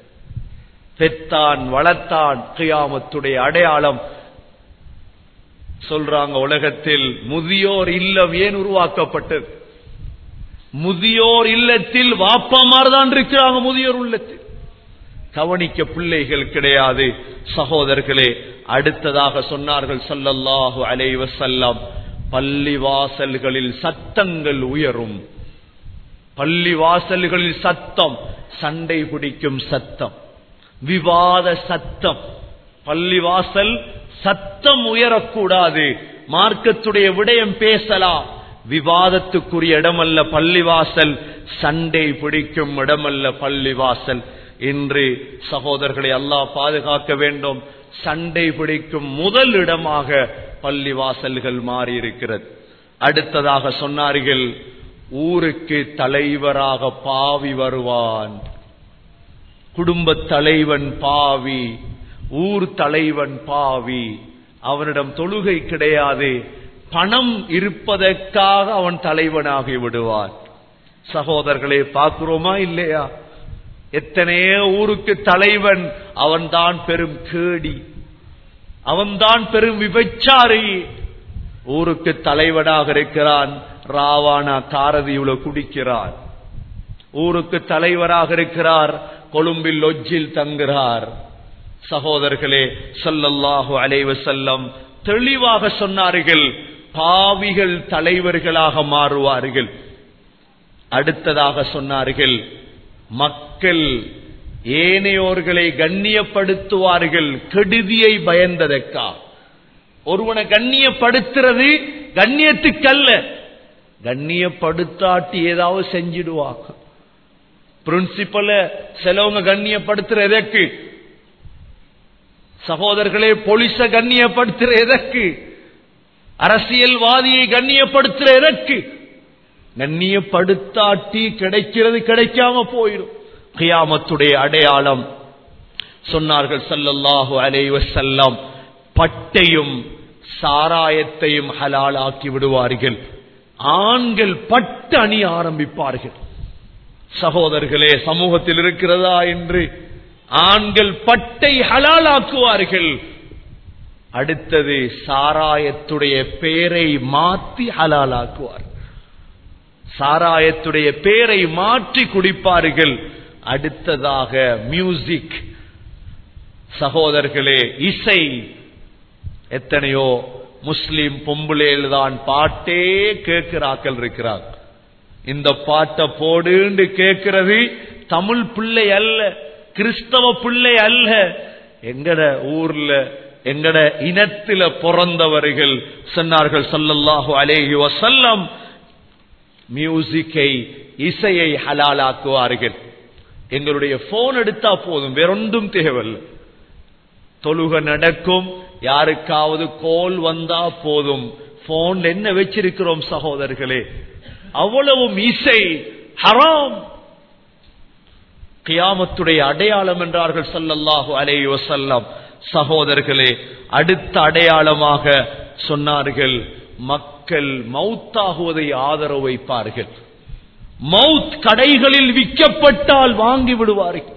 S1: பெத்தான் வளர்த்தான் கியாமத்துடைய அடையாளம் சொல்றாங்க உலகத்தில் முதியோர் இல்லம் ஏன் உருவாக்கப்பட்டது முதியோர் இல்லத்தில் வாப்பமார் தான் இருக்கிறாங்க முதியோர் உள்ளத்தில் கவனிக்க பிள்ளைகள் கிடையாது சகோதரர்களே அடுத்ததாக சொன்னார்கள் சல்லல்லாஹு அலைஹி வஸல்லம் பள்ளி வாசல்களில் சத்தங்கள் உயரும் பள்ளி வாசல்களில் சத்தம் சண்டை பிடிக்கும் சத்தம் விவாத சத்தம் பள்ளி வாசல் சத்தம் உயரக்கூடாது மார்க்கத்துடைய விடயம் பேசலாம் விவாதத்துக்குரிய இடமல்ல பள்ளிவாசல் சண்டை பிடிக்கும் இடமல்ல பள்ளிவாசல் இன்று சகோதரர்களை அல்லாஹ் பாதுகாக்க வேண்டும் சண்டை பிடிக்கும் முதல் இடமாக பள்ளிவாசல்கள் மாறி இருக்கிறது அடுத்ததாக சொன்னார்கள் ஊருக்கு தலைவராக பாவி வருவான் குடும்ப தலைவன் பாவி ஊர் தலைவன் பாவி அவனிடம் தொழுகை கிடையாது பணம் இருப்பதற்காக அவன் தலைவனாகி விடுவான் சகோதரர்களே பார்க்கிறோமா இல்லையா எத்தனையோ ஊருக்கு தலைவன் அவன்தான் பெரும் கேடி அவன்தான் பெரும் விபச்சாரி ஊருக்கு தலைவனாக இருக்கிறான் ராவானா காரதியுல குடிக்கிறான் ஊருக்கு தலைவராக இருக்கிறார் கொழும்பில் லொஜ்ஜில் தங்குகிறார் சகோதரர்களே சொல்லல்லாஹு அலைவ செல்லம் தெளிவாக சொன்னார்கள் பாவிகள் தலைவர்களாக மாறுவார்கள் அடுத்ததாக சொன்னார்கள் மக்கள் ஏனையோர்களை கண்ணியப்படுத்துவார்கள் கெடுதியை பயந்ததற்கா ஒருவனை கண்ணியப்படுத்துறது கண்ணியத்துக்கல்ல கண்ணியப்படுத்தாட்டி ஏதாவது செஞ்சிடுவாங்க பிரின்சிபல சிலவங்க கண்ணியப்படுத்துற எதற்கு சகோதரர்களே போலீஸ கண்ணியப்படுத்துற எதற்கு அரசியல்வாதியை கண்ணியப்படுத்துற எதற்கு கண்ணியப்படுத்தாட்டி கிடைக்கிறது கிடைக்காம போயிடும் கியாமத்துடைய அடையாளம் சொன்னார்கள் சல்லல்லாஹு அலைஹி வஸல்லம் பட்டையும் சாராயத்தையும் ஹலாலாக்கி விடுவார்கள் ஆண்கள் பட்டு அணிய ஆரம்பிப்பார்கள் சகோதரர்களே சமூகத்தில் இருக்கிறதா என்று ஆண்கள் பட்டை ஹலாலாக்குவார்கள் அடுத்தது சாராயத்துடைய பெயரை மாற்றி ஹலாலாக்குவார் சாராயத்துடைய பெயரை மாற்றி குடிப்பார்கள் அடுத்ததாக மியூசிக் சகோதரர்களே இசை எத்தனையோ முஸ்லிம் பொம்புலேல் தான் பாட்டே கேட்கிறாக்கள் இருக்கிறார் இந்த பாட்டை போடுன்னு கேட்கிறது தமிழ் பிள்ளை அல்ல கிறிஸ்தவ பிள்ளை அல்ல எங்கட ஊர்ல எங்கட இனத்தில பிறந்தவர்கள் சொன்னார்கள் சல்லல்லாஹு அலேஹி வசல்லம் மியூசிக்கை இசையை ஹலாலாக்குவார்கள் எங்களுடைய போன் எடுத்தா போதும் வேறொன்றும் தேவையில்லை தொழுக நடக்கும் யாருக்காவது கோல் வந்தா போதும் போன் என்ன வச்சிருக்கிறோம் சகோதரர்களே அவ்வளவும் இசை ஹராம் கியாமத்துடைய அடையாளம் என்றார்கள் சல்லல்லாஹு அலைஹி வசல்லம் சகோதரர்களே அடுத்த அடையாளமாக சொன்னார்கள் மக்கள் மௌத்தாகுவதை ஆதரவு வைப்பார்கள் மவுத் கடைகளில் விற்கப்பட்டால் வாங்கி விடுவார்கள்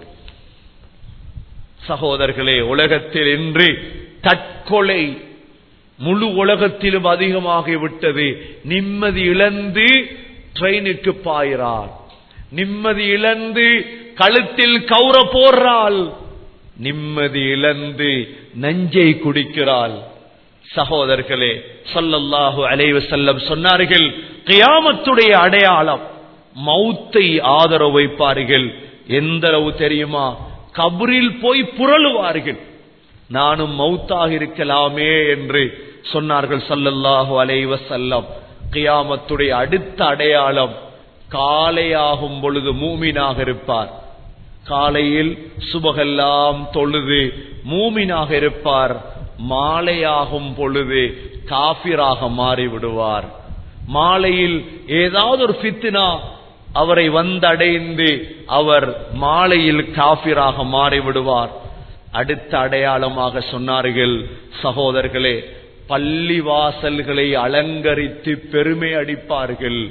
S1: சகோதரர்களே உலகத்தில் இன்று தற்கொலை முழு உலகத்திலும் அதிகமாகிவிட்டது நிம்மதி இழந்து ட்ரெயினுக்கு பாயிறார் நிம்மதி இழந்து கழுத்தில் கௌர போடுறாள் நிம்மதி இழந்து நஞ்சை குடிக்கிறாள் சகோதரர்களே சொல்லல்லாஹு அலைவ செல்லம் சொன்னார்கள் கியாமத்துடைய அடையாளம் மௌத்தை ஆதரவு வைப்பார்கள் எந்த அளவு தெரியுமா கபரில் போய் புரளுவார்கள் நானும் மௌத்தாக இருக்கலாமே என்று சொன்னார்கள் சல்லல்லாஹு அலைவ செல்லம் கியாமத்துடைய அடுத்த அடையாளம் காலையாகும் பொழுது மூமினாக இருப்பார் காலையில் சுபகெல்லாம் தொழுது மூமினாக இருப்பார் மாலையாகும் பொழுது காபிராக மாறிவிடுவார் மாலையில் ஏதாவது ஒரு ஃபித்னா அவரை வந்தடைந்து அவர் மாலையில் காபிராக மாறிவிடுவார் அடுத்த அடையாளமாக சொன்னார்கள் சகோதரர்களே பள்ளி வாசல்களை அலங்கரித்து பெருமை அடிப்பார்கள்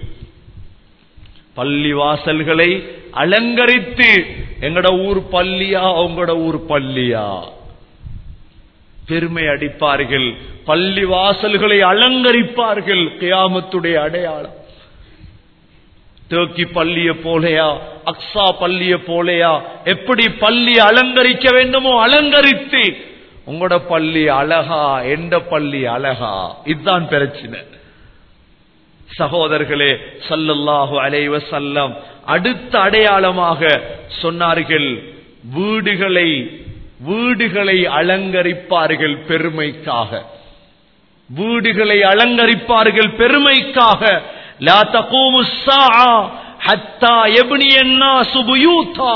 S1: பள்ளி வாசல்களை அலங்கரித்து எங்கட ஊர் பள்ளியா உங்களோட ஊர் பள்ளியா பெருமை அடிப்பார்கள் பள்ளி வாசல்களை அலங்கரிப்பார்கள் கியாமத்துடைய அடையாளம் தேக்கி பள்ளிய போலையா அக்ஸா பள்ளிய போலையா எப்படி பள்ளி அலங்கரிக்க வேண்டுமோ அலங்கரித்து உங்களோட பள்ளி அழகா எந்த பள்ளி அழகா இதுதான் பிரச்சனை சகோதரர்களே சல்லல்லாஹு அலைவ செல்லம் அடுத்த அடையாளமாக சொன்னார்கள் வீடுகளை வீடுகளை அலங்கரிப்பார்கள் பெருமைக்காக வீடுகளை அலங்கரிப்பார்கள் பெருமைக்காக லா தகூமு ஸாஆ ஹத்தா யப்னி الناس بيوتا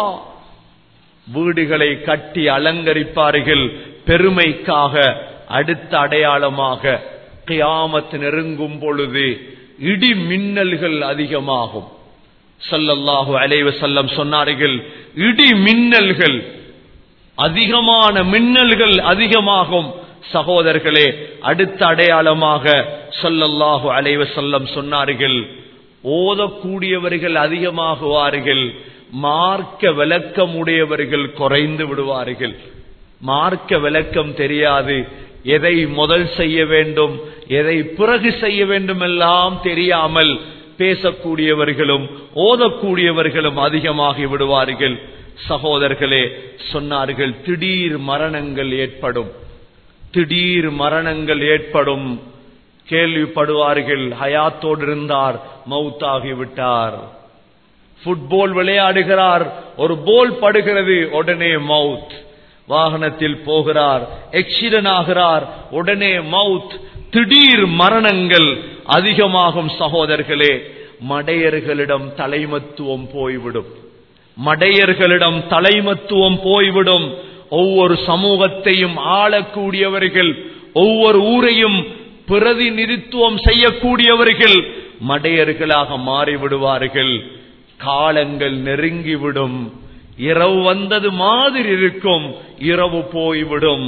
S1: வீடுகளை கட்டி அலங்கரிப்பார்கள் பெருமைக்காக அடுத்த அடையாளமாக கியாமத் நெருங்கும் பொழுது இடி மின்னல்கள் அதிகமாகும் சல்லல்லாஹு அலைவ செல்லம் சொன்னார்கள் இடி மின்னல்கள் அதிகமான மின்னல்கள் அதிகமாகும் சகோதரர்களே அடுத்த அடையாளமாக சொல்லல்லாஹு அலைவ செல்லம் சொன்னார்கள் ஓதக்கூடியவர்கள் அதிகமாகுவார்கள் மார்க்க விளக்கம் உடையவர்கள் குறைந்து விடுவார்கள் மார்க்க விளக்கம் தெரியாது எதை முதல் செய்ய வேண்டும் எதை பிறகு செய்ய வேண்டும் எல்லாம் தெரியாமல் பேசக்கூடியவர்களும் ஓதக்கூடியவர்களும் அதிகமாகி விடுவார்கள் சகோதரர்களே சொன்னார்கள் திடீர் மரணங்கள் ஏற்படும் திடீர் மரணங்கள் ஏற்படும் கேள்விப்படுவார்கள் ஹயாத்தோடு இருந்தார் மவுத்தாகி விட்டார் ஃபுட்பால் விளையாடுகிறார் ஒரு போல் படுகிறது உடனே மவுத் வாகனத்தில் போகிறார் எக்ஸிடன் ஆகிறார் உடனே மவுத் திடீர் மரணங்கள் அதிகமாகும் சகோதரர்களே மடையர்களிடம் தலைமத்துவம் போய்விடும் மடையர்களிடம் தலைமத்துவம் போய்விடும் ஒவ்வொரு சமூகத்தையும் ஆளக்கூடியவர்கள் ஒவ்வொரு ஊரையும் பிரதிநிதித்துவம் செய்யக்கூடியவர்கள் மடையர்களாக மாறிவிடுவார்கள் காலங்கள் நெருங்கிவிடும் இரவு வந்தது மாதிரி இருக்கும் இரவு போய்விடும்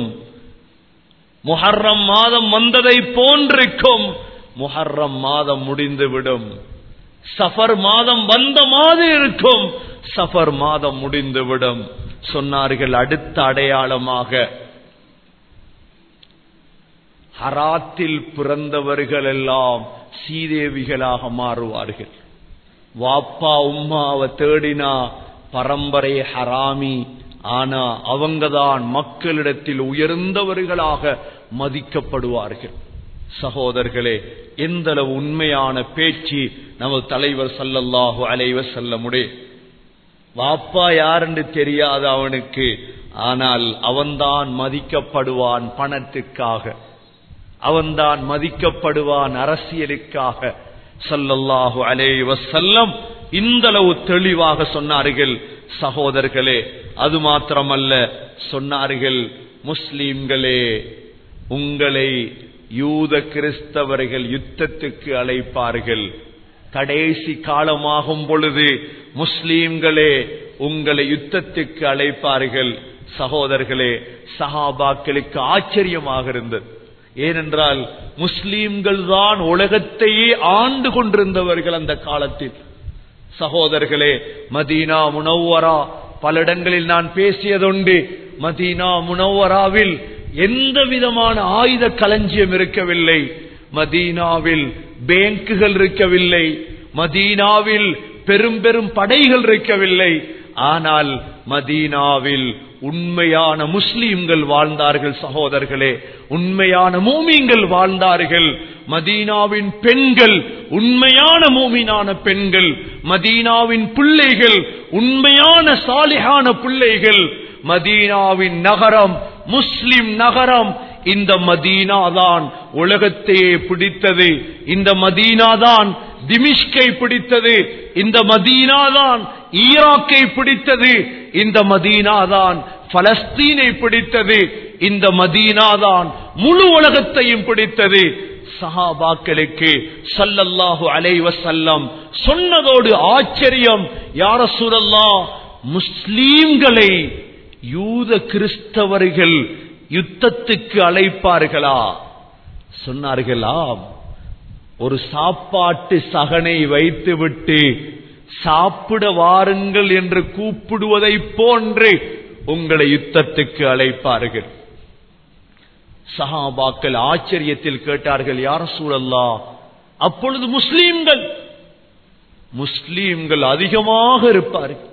S1: முஹர்ரம் மாதம் வந்ததை போன்றிருக்கும் முஹர்ரம் மாதம் முடிந்துவிடும் சஃபர் மாதம் வந்த மாதிரி இருக்கும் சஃபர் மாதம் முடிந்துவிடும் சொன்னார்கள் அடுத்த அடையாளமாக ஹராத்தில் பிறந்தவர்கள் எல்லாம் சீதேவிகளாக மாறுவார்கள் வாப்பா உம்மாவை தேடினா பரம்பரை ஹராமி ஆனா அவங்கதான் மக்களிடத்தில் உயர்ந்தவர்களாக மதிக்கப்படுவார்கள் சகோதரர்களே எந்த அளவு உண்மையான பேச்சு நமது தலைவர் சல்லல்லாஹு அலைவ செல்லமுடைய வாப்பா யாரென்று தெரியாது அவனுக்கு ஆனால் அவன்தான் மதிக்கப்படுவான் பணத்துக்காக அவன்தான் மதிக்கப்படுவான் அரசியலுக்காக சல்லல்லாஹு அலைஹி வஸல்லம் இந்த அளவு தெளிவாக சொன்னார்கள் சகோதரர்களே அது மாத்திரமல்ல சொன்னார்கள் முஸ்லிம்களே உங்களை யூத கிறிஸ்தவர்கள் யுத்தத்துக்கு அழைப்பார்கள் கடைசி காலமாகும் பொழுது முஸ்லீம்களே உங்களை யுத்தத்துக்கு அழைப்பார்கள் சகோதரர்களே சஹாபாக்களுக்கு ஆச்சரியமாக இருந்தது ஏனென்றால் முஸ்லீம்கள் தான் உலகத்தையே ஆண்டு கொண்டிருந்தவர்கள் அந்த காலத்தில் சகோதரர்களே மதீனா முனவ்வரா பல இடங்களில் நான் பேசியதுண்டு மதீனா முனவ்வராவில் எந்த விதமான ஆயுத களஞ்சியம் இருக்கவில்லை மதீனாவில் பேங்குகள் இருக்கவில்லை மதீனாவில் பெரும் பெரும் படைகள் இருக்கவில்லை ஆனால் மதீனாவில் உண்மையான முஸ்லீம்கள் வாழ்ந்தார்கள் சகோதரர்களே உண்மையான மூமிங்கள் வாழ்ந்தார்கள் மதீனாவின் பெண்கள் உண்மையான மூமினான பெண்கள் மதீனாவின் பிள்ளைகள் உண்மையான சாலிகான பிள்ளைகள் மதீனாவின் நகரம் முஸ்லிம் நகரம் இந்த மதீனா தான் உலகத்தையே பிடித்தது இந்த மதீனா தான் திமிஷ்கை பிடித்தது இந்த மதீனா தான் ஈராக்கை பிடித்தது இந்த மதீனா தான் பலஸ்தீனை பிடித்தது இந்த மதீனா தான் முழு உலகத்தையும் பிடித்தது சஹாபாக்களுக்கு சல்லல்லாஹு அலைவசல்லம் சொன்னதோடு ஆச்சரியம் யார சூழல்லா முஸ்லீம்களை யூத கிறிஸ்தவர்கள் யுத்தத்துக்கு அழைப்பார்களா சொன்னார்களாம் ஒரு சாப்பாட்டு சகனை வைத்துவிட்டு சாப்பிட வாருங்கள் என்று கூப்பிடுவதைப் போன்று உங்களை யுத்தத்துக்கு அழைப்பார்கள் சஹாபாக்கள் ஆச்சரியத்தில் கேட்டார்கள் யார் சூழல்லா அப்பொழுது முஸ்லீம்கள் முஸ்லீம்கள் அதிகமாக இருப்பார்கள்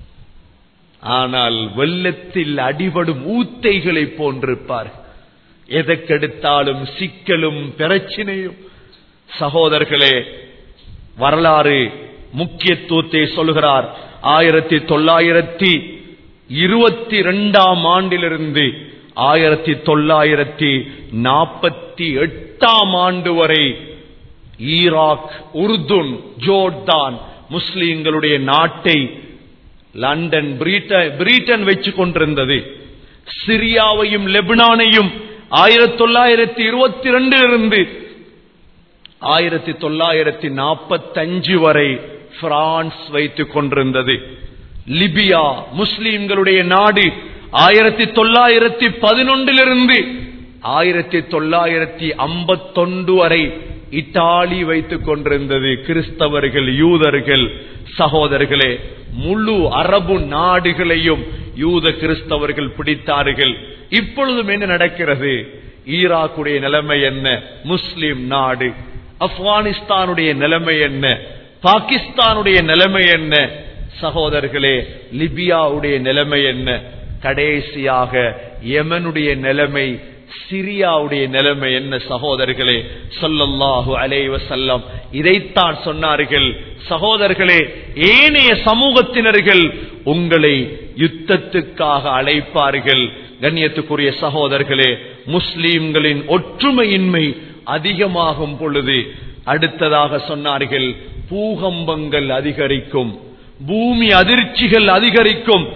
S1: ஆனால் வெள்ளத்தில் அடிபடும் ஊத்தைகளை போன்றிருப்பார்கள் எதற்கெடுத்தாலும் சிக்கலும் பிரச்சினையும் சகோதரர்களே வரலாறு முக்கியத்துவத்தை சொல்கிறார் ஆயிரத்தி தொள்ளாயிரத்தி இருபத்தி இரண்டாம் ஆண்டிலிருந்து ஆயிரத்தி தொள்ளாயிரத்தி நாற்பத்தி எட்டாம் ஆண்டு வரை ஈராக் உருதுன் ஜோர்தான் முஸ்லிம்களுடைய நாட்டை லண்டன் பிரிட்டன் பிரிட்டன் வச்சு கொண்டிருந்தது சிரியாவையும் லெபனானையும் ஆயிரத்தி தொள்ளாயிரத்தி இருபத்தி ரெண்டிலிருந்து ஆயிரத்தி தொள்ளாயிரத்தி நாற்பத்தஞ்சு வரை பிரான்ஸ் வைத்துக் கொண்டிருந்தது லிபியா முஸ்லிம்களுடைய நாடு ஆயிரத்தி தொள்ளாயிரத்தி பதினொன்றிலிருந்து ஆயிரத்தி தொள்ளாயிரத்தி ஐம்பத்தொன்று வரை இத்தாலி வைத்துக் கொண்டிருந்தது கிறிஸ்தவர்கள் யூதர்கள் சகோதரர்களே முழு அரபு நாடுகளையும் யூத கிறிஸ்தவர்கள் பிடித்தார்கள் இப்பொழுதும் என்ன நடக்கிறது ஈராக்குடைய நிலைமை என்ன முஸ்லிம் நாடு ஆப்கானிஸ்தானுடைய நிலைமை என்ன பாகிஸ்தானுடைய நிலைமை என்ன சகோதரர்களே லிபியாவுடைய நிலைமை என்ன கடைசியாக யமனுடைய நிலைமை சிரியாவுடைய நிலைமை என்ன சகோதரர்களே சொல்லல்லாஹு அலைவ செல்லம் இதைத்தான் சொன்னார்கள் சகோதரர்களே ஏனைய சமூகத்தினர்கள் உங்களை யுத்தத்துக்காக அழைப்பார்கள் கண்ணியத்துக்குரிய சகோதரர்களே முஸ்லீம்களின் ஒற்றுமையின்மை அதிகமாகும் பொழுது அடுத்ததாக சொன்னார்கள் பூகம்பங்கள் அதிகரிக்கும் பூமி அதிர்ச்சிகள் அதிகரிக்கும்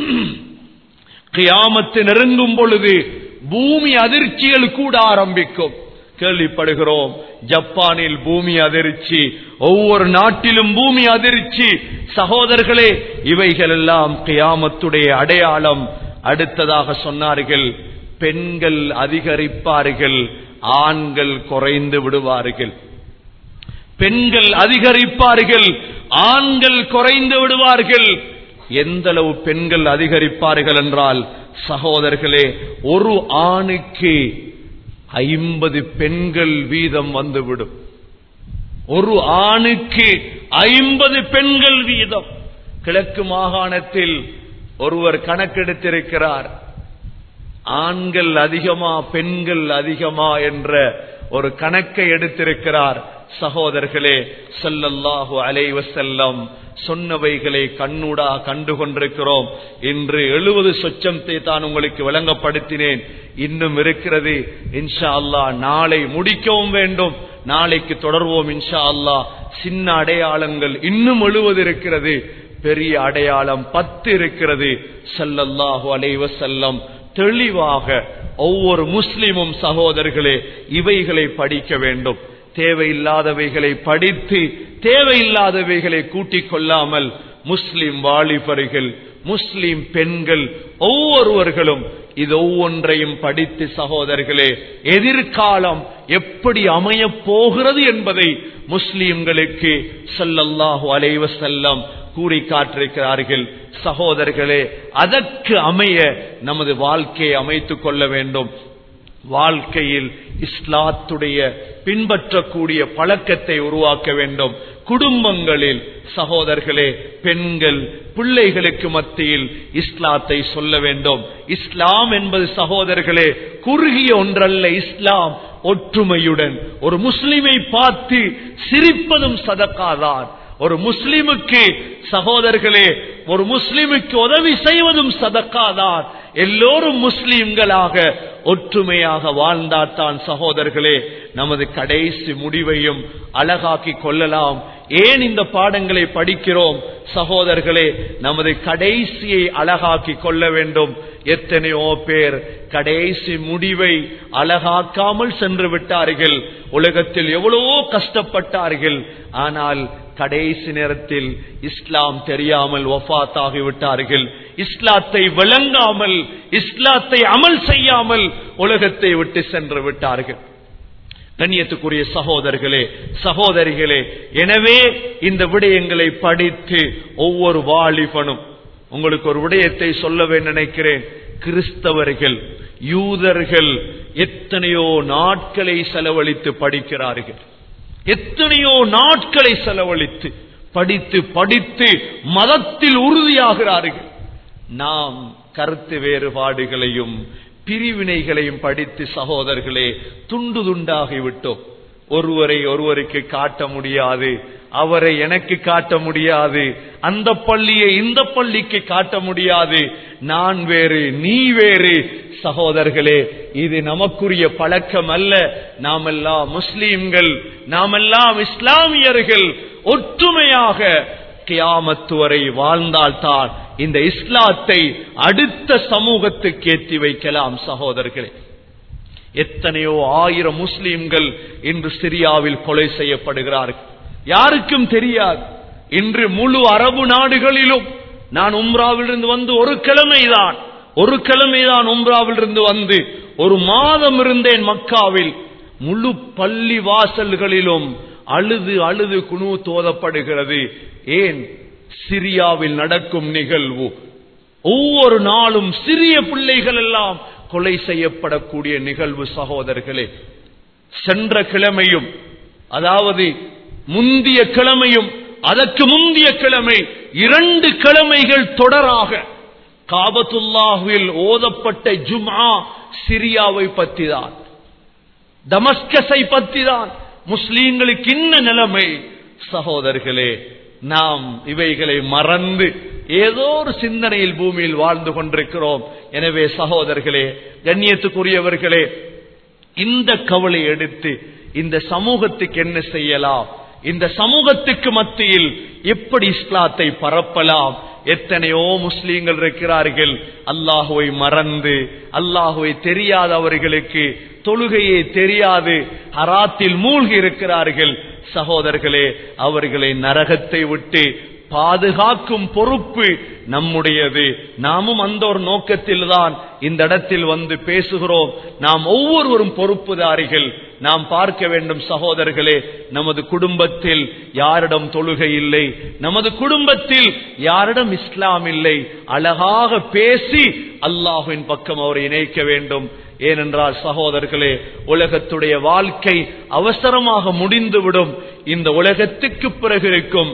S1: கியாமத்து நெருங்கும் பொழுது பூமி அதிர்ச்சிகள் கூட ஆரம்பிக்கும் கேள்விப்படுகிறோம் ஜப்பானில் பூமி அதிர்ச்சி ஒவ்வொரு நாட்டிலும் பூமி அதிர்ச்சி சகோதரர்களே இவைகள் எல்லாம் கியாமத்துடைய அடையாளம் அடுத்ததாக சொன்னார்கள் பெண்கள் அதிகரிப்பார்கள் ஆண்கள் குறைந்து விடுவார்கள் பெண்கள் அதிகரிப்பார்கள் ஆண்கள் குறைந்து விடுவார்கள் எந்த அளவு பெண்கள் அதிகரிப்பார்கள் என்றால் சகோதரர்களே ஒரு ஆணுக்கு ஐம்பது பெண்கள் வீதம் வந்துவிடும் ஒரு ஆணுக்கு ஐம்பது பெண்கள் வீதம் கிழக்கு மாகாணத்தில் ஒருவர் கணக்கெடுத்திருக்கிறார் ஆண்கள் அதிகமா பெண்கள் அதிகமா என்ற ஒரு கணக்கை எடுத்திருக்கிறார் சகோதரர்களே சொல்லல்லாஹு அலைவ செல்லம் சொன்னவைகளை கண்ணூடா கண்டு கொண்டிருக்கிறோம் இன்று எழுபது சொச்சத்தை தான் உங்களுக்கு விளங்கப்படுத்தினேன் இன்னும் இருக்கிறது இன்ஷா அல்லா நாளை முடிக்கவும் வேண்டும் நாளைக்கு தொடர்வோம் இன்ஷா அல்லா சின்ன அடையாளங்கள் இன்னும் எழுவது இருக்கிறது பெரிய அடையாளம் பத்து இருக்கிறது சல்லல்லாஹு அலைவ செல்லம் தெளிவாக ஒவ்வொரு முஸ்லிமும் சகோதரர்களே இவைகளை படிக்க வேண்டும் தேவையில்லாதவைகளை படித்து தேவையில்லாதவைகளை கூட்டிக் கொள்ளாமல் முஸ்லிம் வாலிபர்கள் முஸ்லிம் பெண்கள் ஒவ்வொருவர்களும் இது ஒவ்வொன்றையும் படித்து சகோதரர்களே எதிர்காலம் எப்படி அமையப் போகிறது என்பதை முஸ்லிம்களுக்கு சொல்லல்லாஹு அலைவ செல்லம் கூறி காட்டிருக்கிறார்கள் சகோதரர்களே அதற்கு அமைய நமது வாழ்க்கையை அமைத்துக் கொள்ள வேண்டும் வாழ்க்கையில் இஸ்லாத்துடைய பின்பற்றக்கூடிய பழக்கத்தை உருவாக்க வேண்டும் குடும்பங்களில் சகோதரர்களே பெண்கள் பிள்ளைகளுக்கு மத்தியில் இஸ்லாத்தை சொல்ல வேண்டும் இஸ்லாம் என்பது சகோதரர்களே குறுகிய ஒன்றல்ல இஸ்லாம் ஒற்றுமையுடன் ஒரு முஸ்லிமை பார்த்து சிரிப்பதும் சதக்காதான் ஒரு முஸ்லிமுக்கு சகோதரர்களே ஒரு முஸ்லிமுக்கு உதவி செய்வதும் சதக்காதான் எல்லோரும் முஸ்லிம்களாக ஒற்றுமையாக வாழ்ந்தால்தான் சகோதரர்களே நமது கடைசி முடிவையும் அழகாக்கி கொள்ளலாம் ஏன் இந்த பாடங்களை படிக்கிறோம் சகோதரர்களே நமது கடைசியை அழகாக்கி கொள்ள வேண்டும் எத்தனையோ பேர் கடைசி முடிவை அழகாக்காமல் சென்று விட்டார்கள் உலகத்தில் எவ்வளவோ கஷ்டப்பட்டார்கள் ஆனால் கடைசி நேரத்தில் இஸ்லாம் தெரியாமல் ஒஃபாத் ஆகிவிட்டார்கள் இஸ்லாத்தை விளங்காமல் இஸ்லாத்தை அமல் செய்யாமல் உலகத்தை விட்டு சென்று விட்டார்கள் கண்ணியத்துக்குரிய சகோதரர்களே சகோதரிகளே எனவே இந்த விடயங்களை படித்து ஒவ்வொரு வாலிபனும் உங்களுக்கு ஒரு விடயத்தை சொல்லவே நினைக்கிறேன் கிறிஸ்தவர்கள் யூதர்கள் எத்தனையோ நாட்களை செலவழித்து படிக்கிறார்கள் எத்தனையோ நாட்களை செலவழித்து படித்து படித்து மதத்தில் உறுதியாகிறார்கள் நாம் கருத்து வேறுபாடுகளையும் பிரிவினைகளையும் படித்து சகோதரர்களே துண்டு துண்டாகிவிட்டோம் ஒருவரை ஒருவருக்கு காட்ட முடியாது அவரை எனக்கு காட்ட முடியாது அந்த பள்ளியை இந்த பள்ளிக்கு காட்ட முடியாது நான் வேறு நீ வேறு சகோதரர்களே இது நமக்குரிய பழக்கம் அல்ல நாமெல்லாம் முஸ்லீம்கள் நாமெல்லாம் இஸ்லாமியர்கள் ஒற்றுமையாக கியாமத்து வரை வாழ்ந்தால்தான் இந்த இஸ்லாத்தை அடுத்த சமூகத்துக்கு ஏற்றி வைக்கலாம் சகோதரர்களே எத்தனையோ ஆயிரம் முஸ்லிம்கள் இன்று சிரியாவில் கொலை செய்யப்படுகிறார்கள் யாருக்கும் தெரியாது இன்று முழு அரபு நாடுகளிலும் நான் உம்ராவிலிருந்து வந்து ஒரு கிழமைதான் ஒரு கிழமைதான் உம்ராவிலிருந்து வந்து ஒரு மாதம் இருந்தேன் மக்காவில் முழு பள்ளி வாசல்களிலும் அழுது அழுது குணு தோதப்படுகிறது ஏன் சிரியாவில் நடக்கும் நிகழ்வு ஒவ்வொரு நாளும் சிறிய பிள்ளைகள் எல்லாம் கொலை செய்யப்படக்கூடிய நிகழ்வு சகோதரர்களே சென்ற கிழமையும் அதாவது முந்திய கிழமையும் அதற்கு முந்திய கிழமை இரண்டு கிழமைகள் தொடராக காபத்துல்லாஹுவில் ஓதப்பட்ட ஜும்ஆ சிரியாவை பற்றிதான் தமஸ்கஸை பற்றிதான் முஸ்லீம்களுக்கு இன்ன நிலைமை சகோதரர்களே நாம் இவைகளை மறந்து ஏதோ ஒரு சிந்தனையில் பூமியில் வாழ்ந்து கொண்டிருக்கிறோம் எனவே சகோதரர்களே கண்ணியத்துக்குரியவர்களே இந்த கவலை எடுத்து இந்த சமூகத்துக்கு என்ன செய்யலாம் இந்த சமூகத்துக்கு மத்தியில் எப்படி இஸ்லாத்தை பரப்பலாம் எத்தனையோ முஸ்லீம்கள் இருக்கிறார்கள் அல்லாஹுவை மறந்து அல்லாஹுவை தெரியாதவர்களுக்கு தொழுகையே தெரியாது ஹராத்தில் மூழ்கி இருக்கிறார்கள் சகோதரர்களே அவர்களை நரகத்தை விட்டு பாதுகாக்கும் பொறுப்பு நம்முடையது நாமும் அந்த ஒரு நோக்கத்தில் தான் இந்த இடத்தில் வந்து பேசுகிறோம் நாம் ஒவ்வொருவரும் பொறுப்புதாரிகள் நாம் பார்க்க வேண்டும் சகோதரர்களே நமது குடும்பத்தில் யாரிடம் தொழுகை இல்லை நமது குடும்பத்தில் யாரிடம் இஸ்லாம் இல்லை அழகாக பேசி அல்லாஹுவின் பக்கம் அவரை இணைக்க வேண்டும் ஏனென்றால் சகோதரர்களே உலகத்துடைய வாழ்க்கை அவசரமாக முடிந்துவிடும் இந்த உலகத்துக்கு பிறகு இருக்கும்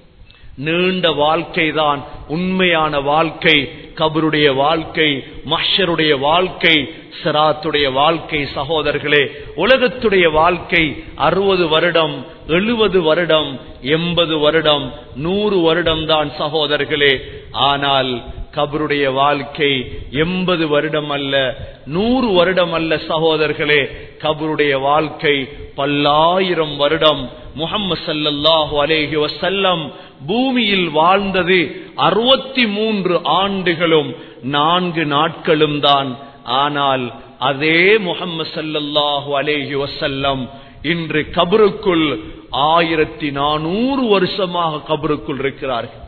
S1: நீண்ட வாழ்க்கைதான் உண்மையான வாழ்க்கை கபருடைய வாழ்க்கை மஷருடைய வாழ்க்கை சிராத்துடைய வாழ்க்கை சகோதரர்களே உலகத்துடைய வாழ்க்கை அறுபது வருடம் எழுபது வருடம் எண்பது வருடம் நூறு வருடம் தான் சகோதரர்களே ஆனால் கபருடைய வாழ்க்கை எண்பது வருடம் அல்ல நூறு வருடம் அல்ல சகோதரர்களே கபருடைய வாழ்க்கை பல்லாயிரம் வருடம் முகம்மது சல்லல்லாஹு அலேஹி வசல்லம் பூமியில் வாழ்ந்தது அறுபத்தி மூன்று ஆண்டுகளும் நான்கு நாட்களும் தான் ஆனால் அதே முகம்மது சல்லல்லாஹு அலேஹி வசல்லம் இன்று கபருக்குள் ஆயிரத்தி நானூறு வருஷமாக கபருக்குள் இருக்கிறார்கள்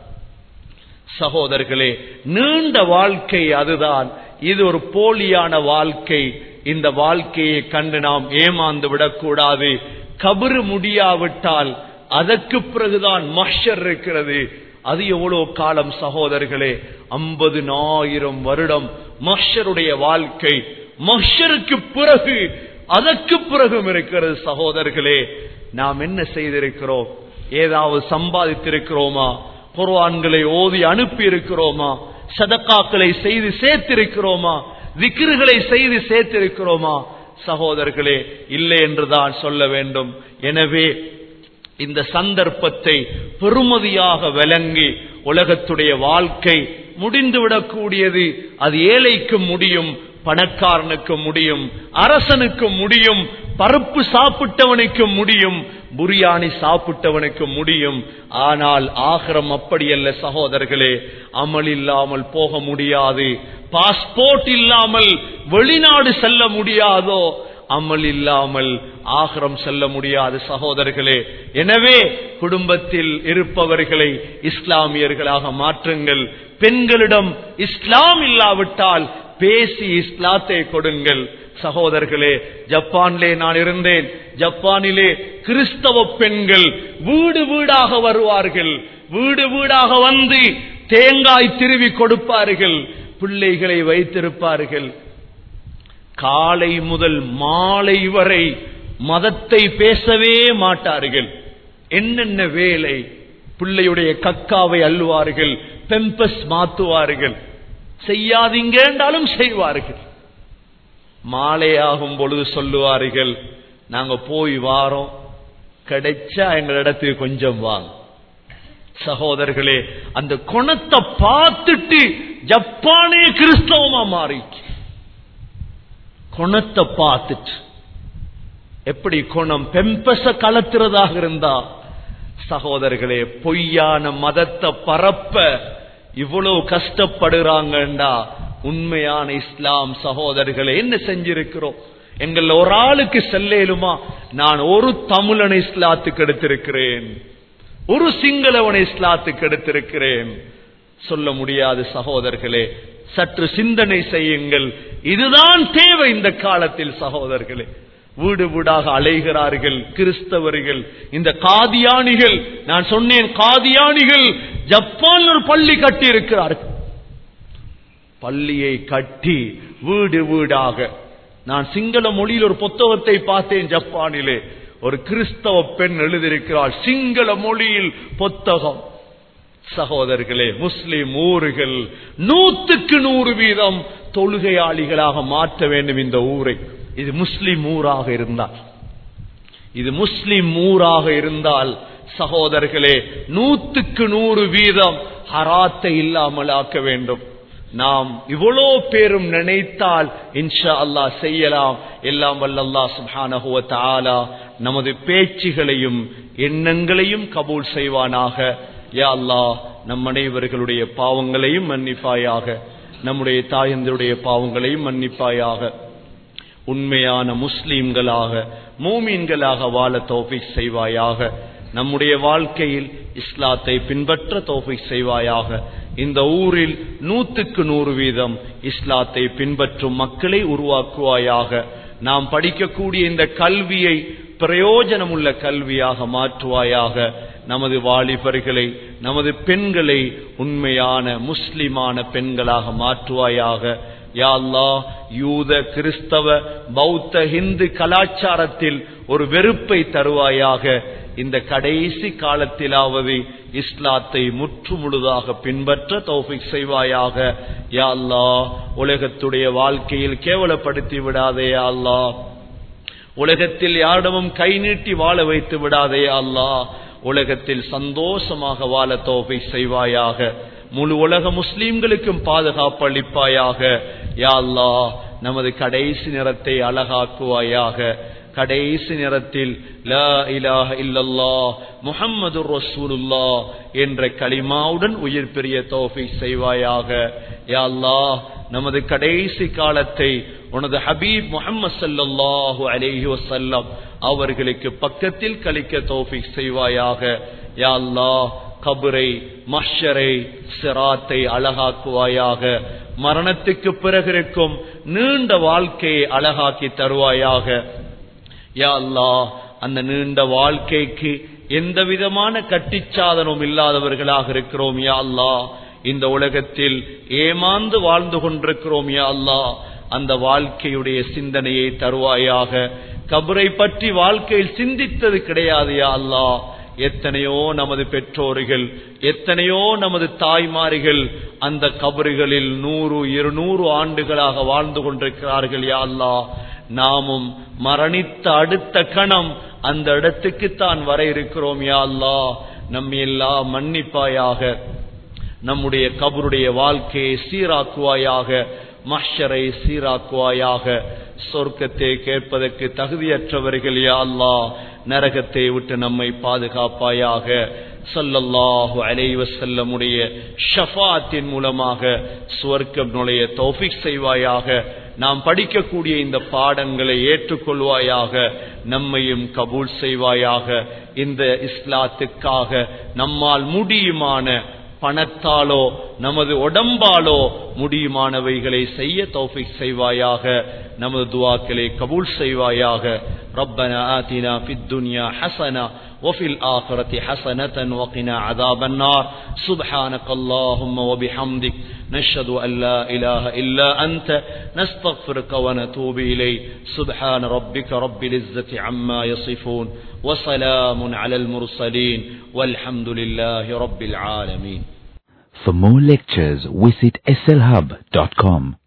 S1: சகோதரர்களே நீண்ட வாழ்க்கை அதுதான் இது ஒரு போலியான வாழ்க்கை இந்த வாழ்க்கையை கண்டு நாம் ஏமாந்து விடக்கூடாது கபரு முடியாவிட்டால் அதற்கு பிறகுதான் மஷர் இருக்கிறது அது எவ்வளவு காலம் சகோதரர்களே ஐம்பது ஆயிரம் வருடம் மஷருடைய வாழ்க்கை மஷருக்கு பிறகு அதற்கு பிறகும் இருக்கிறது சகோதரர்களே நாம் என்ன செய்திருக்கிறோம் ஏதாவது சம்பாதித்திருக்கிறோமா குர்ஆன்களை ஓதி அனுப்பி இருக்கிறோமா சதக்காக்களை செய்து சேர்த்திருக்கிறோமா விக்கிர்களை செய்து சேர்த்திருக்கிறோமா சகோதரர்களே இல்லை என்றுதான் சொல்ல வேண்டும் எனவே இந்த சந்தர்ப்பத்தை பெருமதியாக விளங்கி உலகத்துடைய வாழ்க்கை முடிந்துவிடக்கூடியது அது ஏழைக்கு முடியும் பணக்காரனுக்கு முடியும் அரசனுக்கு முடியும் பருப்பு சாப்பிட்டவனுக்கு முடியும் புரியாணி சாப்பிட்டவனுக்கு முடியும் ஆனால் ஆகிரம் அப்படியல்ல சகோதரர்களே அமல் இல்லாமல் போக முடியாது பாஸ்போர்ட் இல்லாமல் வெளிநாடு செல்ல முடியாதோ அமல் இல்லாமல் ஆகரம் செல்ல முடியாது சகோதரர்களே எனவே குடும்பத்தில் இருப்பவர்களை இஸ்லாமியர்களாக மாற்றுங்கள் பெண்களிடம் இஸ்லாம் இல்லாவிட்டால் பேசி இஸ்லாத்தை கொடுங்கள் சகோதரர்களே ஜப்பானிலே நான் இருந்தேன் ஜப்பானிலே கிறிஸ்தவ பெண்கள் வீடு வீடாக வருவார்கள் வீடு வீடாக வந்து தேங்காய் திருவி கொடுப்பார்கள் பிள்ளைகளை வைத்திருப்பார்கள் காலை முதல் மாலை வரை மதத்தை பேசவே மாட்டார்கள் என்னென்ன வேலை பிள்ளையுடைய கக்காவை அள்ளுவார்கள் பெம்பஸ் மாத்துவார்கள் செய்யாதீங்க என்றாலும் செய்வார்கள் மாலையாகும் பொழுது சொல்லுவார்கள் நாங்க போய் வாரோம் கிடைச்சா எங்களிடத்துக்கு கொஞ்சம் வாங்க சகோதரர்களே அந்த குணத்தை பார்த்துட்டு ஜப்பானே கிறிஸ்தவமா மாறிச்சு குணத்தை பார்த்துட்டு எப்படி குணம் பெம்பச கலத்துறதாக இருந்தா சகோதரர்களே பொய்யான மதத்தை பரப்ப இவ்வளவு கஷ்டப்படுறாங்கண்டா உண்மையான இஸ்லாம் சகோதரர்களே என்ன செஞ்சிருக்கிறோம் எங்கள் ஒரு ஆளுக்கு செல்லேலுமா நான் ஒரு தமிழனை இஸ்லாத்துக்கு எடுத்திருக்கிறேன் ஒரு சிங்களவனை இஸ்லாத்துக்கு எடுத்திருக்கிறேன் சொல்ல முடியாது சகோதரர்களே சற்று சிந்தனை செய்யுங்கள் இதுதான் தேவை இந்த காலத்தில் சகோதரர்களே வீடு வீடாக அலைகிறார்கள் கிறிஸ்தவர்கள் இந்த காதியானிகள் நான் சொன்னேன் காதியானிகள் ஜப்பான் ஒரு பள்ளி கட்டி இருக்கிறார்கள் பள்ளியை கட்டி வீடு வீடாக நான் சிங்கள மொழியில் ஒரு புத்தகத்தை பார்த்தேன் ஜப்பானிலே ஒரு கிறிஸ்தவ பெண் எழுதியிருக்கிறாள் சிங்கள மொழியில் புத்தகம் சகோதரர்களே முஸ்லிம் ஊர்கள் நூத்துக்கு நூறு வீதம் தொழுகையாளிகளாக மாற்ற வேண்டும் இந்த ஊரை இது முஸ்லிம் ஊராக இருந்தால் இது முஸ்லிம் ஊராக இருந்தால் சகோதரர்களே நூத்துக்கு நூறு வீதம் ஹராத்தை இல்லாமல் ஆக்க வேண்டும் நாம் இவ்வளோ பேரும் நினைத்தால் இன்ஷா அல்லாஹ் செய்யலாம் எல்லாம் வல்லல்லா சுப்ஹானஹு வ தஆலா நமது பேச்சுகளையும் எண்ணங்களையும் கபூல் செய்வானாக யா அல்லாஹ் நம் அனைவர்களுடைய பாவங்களையும் மன்னிப்பாயாக நம்முடைய தாயந்தருடைய பாவங்களையும் மன்னிப்பாயாக உண்மையான முஸ்லீம்களாக மூமீன்களாக வாழ தௌஃபிக் செய்வாயாக நம்முடைய வாழ்க்கையில் இஸ்லாத்தை பின்பற்ற தௌஃபிக் செய்வாயாக இந்த ஊரில் நூத்துக்கு நூறு வீதம் இஸ்லாத்தை பின்பற்றும் மக்களை உருவாக்குவாயாக நாம் படிக்கக்கூடிய இந்த கல்வியை பிரயோஜனமுள்ள கல்வியாக மாற்றுவாயாக நமது வாலிபர்களை நமது பெண்களை உண்மையான முஸ்லிமான பெண்களாக மாற்றுவாயாக யா அல்லாஹ் யூத கிறிஸ்தவ பௌத்த ஹிந்து கலாச்சாரத்தில் ஒரு வெறுப்பை தருவாயாக இந்த கடைசி காலத்திலாவது இஸ்லாத்தை முற்று முழுதாக பின்பற்ற தௌஃபிக் செய்வாயாக யா அல்லாஹ் உலகத்துடைய வாழ்க்கையில் கேவலப்படுத்தி விடாதே யா அல்லாஹ் உலகத்தில் யாரிடமும் கை நீட்டி வாழ வைத்து விடாதே யா அல்லாஹ் உலகத்தில் சந்தோஷமாக வாழ தோஃபை செய்வாயாக முழு உலக முஸ்லீம்களுக்கும் பாதுகாப்பு அளிப்பாயாக யா அல்லாஹ் நமது கடைசி நிறத்தை அழகாக்குவாயாக கடைசி நேரத்தில் லா இலாஹ இல்லல்லாஹ் முஹம்மது ரசூலுல்லா என்ற களிமாவுடன் உயிர் பெரிய தோஃபை செய்வாயாக யா அல்லாஹ் நமது கடைசி காலத்தை உனது ஹபீப் முஹம்மது ஸல்லல்லாஹு அலைஹி வஸல்லம் அவர்களுக்கு பக்கத்தில் கழிக்க தௌஃபீக் செய்வாயாக யா அல்லாஹ் கபரை மஹ்ஷரை சிராத்தை அழகாக்குவாயாக மரணத்துக்கு பிறகு இருக்கும் நீண்ட வாழ்க்கையை அழகாக்கி தருவாயாக யா அல்லாஹ் அந்த நீண்ட வாழ்க்கைக்கு எந்த விதமான கட்டிச்சாதனமும் இல்லாதவர்களாக இருக்கிறோம் யா அல்லாஹ் இந்த உலகத்தில் ஏமாந்து வாழ்ந்து கொண்டிருக்கிறோம் யா அல்லாஹ் அந்த வாழ்க்கையுடைய சிந்தனையை தருவாயாக கபரை பற்றி வாழ்க்கையில் சிந்தித்தது கிடையாது யா அல்லாஹ் எத்தனையோ நமது பெற்றோர்கள் எத்தனையோ நமது தாய்மார்கள் அந்த கபறுகளில் நூறு இருநூறு ஆண்டுகளாக வாழ்ந்து கொண்டிருக்கிறார்கள் யா அல்லாஹ் நாமும் மரணித்த அடுத்த கணம் அந்த இடத்துக்குத்தான் வர இருக்கிறோம் யா அல்லாஹ் நம்மை எல்லாம் மன்னிப்பாயாக நம்முடைய கபருடைய வாழ்க்கையை சீராக்குவாயாக மஷரை சீராக்குவாயாக சொர்க்கத்தை கேட்பதற்கு தகுதியற்றவர்கள் யா அல்லாஹ் நரகத்தை விட்டு நம்மை பாதுகாப்பாயாக சல்லல்லாஹு அலைஹி வஸல்லமுடைய ஷஃபாத்தின் மூலமாக சுவர்க்கம் நுழைய தௌஃபிக் செய்வாயாக நாம் படிக்கக்கூடிய இந்த பாடங்களை ஏற்றுக்கொள்வாயாக நம்மையும் கபூல் செய்வாயாக இந்த இஸ்லாத்துக்காக நம்மால் முடியுமான பணத்தாலோ நமது உடம்பாலோ முடியுமானவைகளை செய்ய தௌஃபிக் செய்வாயாக நமது துவாக்களை கபூல் செய்வாயாக ربنا آتنا في الدنيا حسنة وفي الآخرة حسنة وقنا عذاب النار سبحانك اللهم وبحمدك نشهد أن لا إله إلا أنت نستغفرك ونتوب إليك سبحان ربك رب العزة عما يصفون وسلام على المرسلين والحمد لله رب العالمين
S2: For more lectures, visit slhub.com.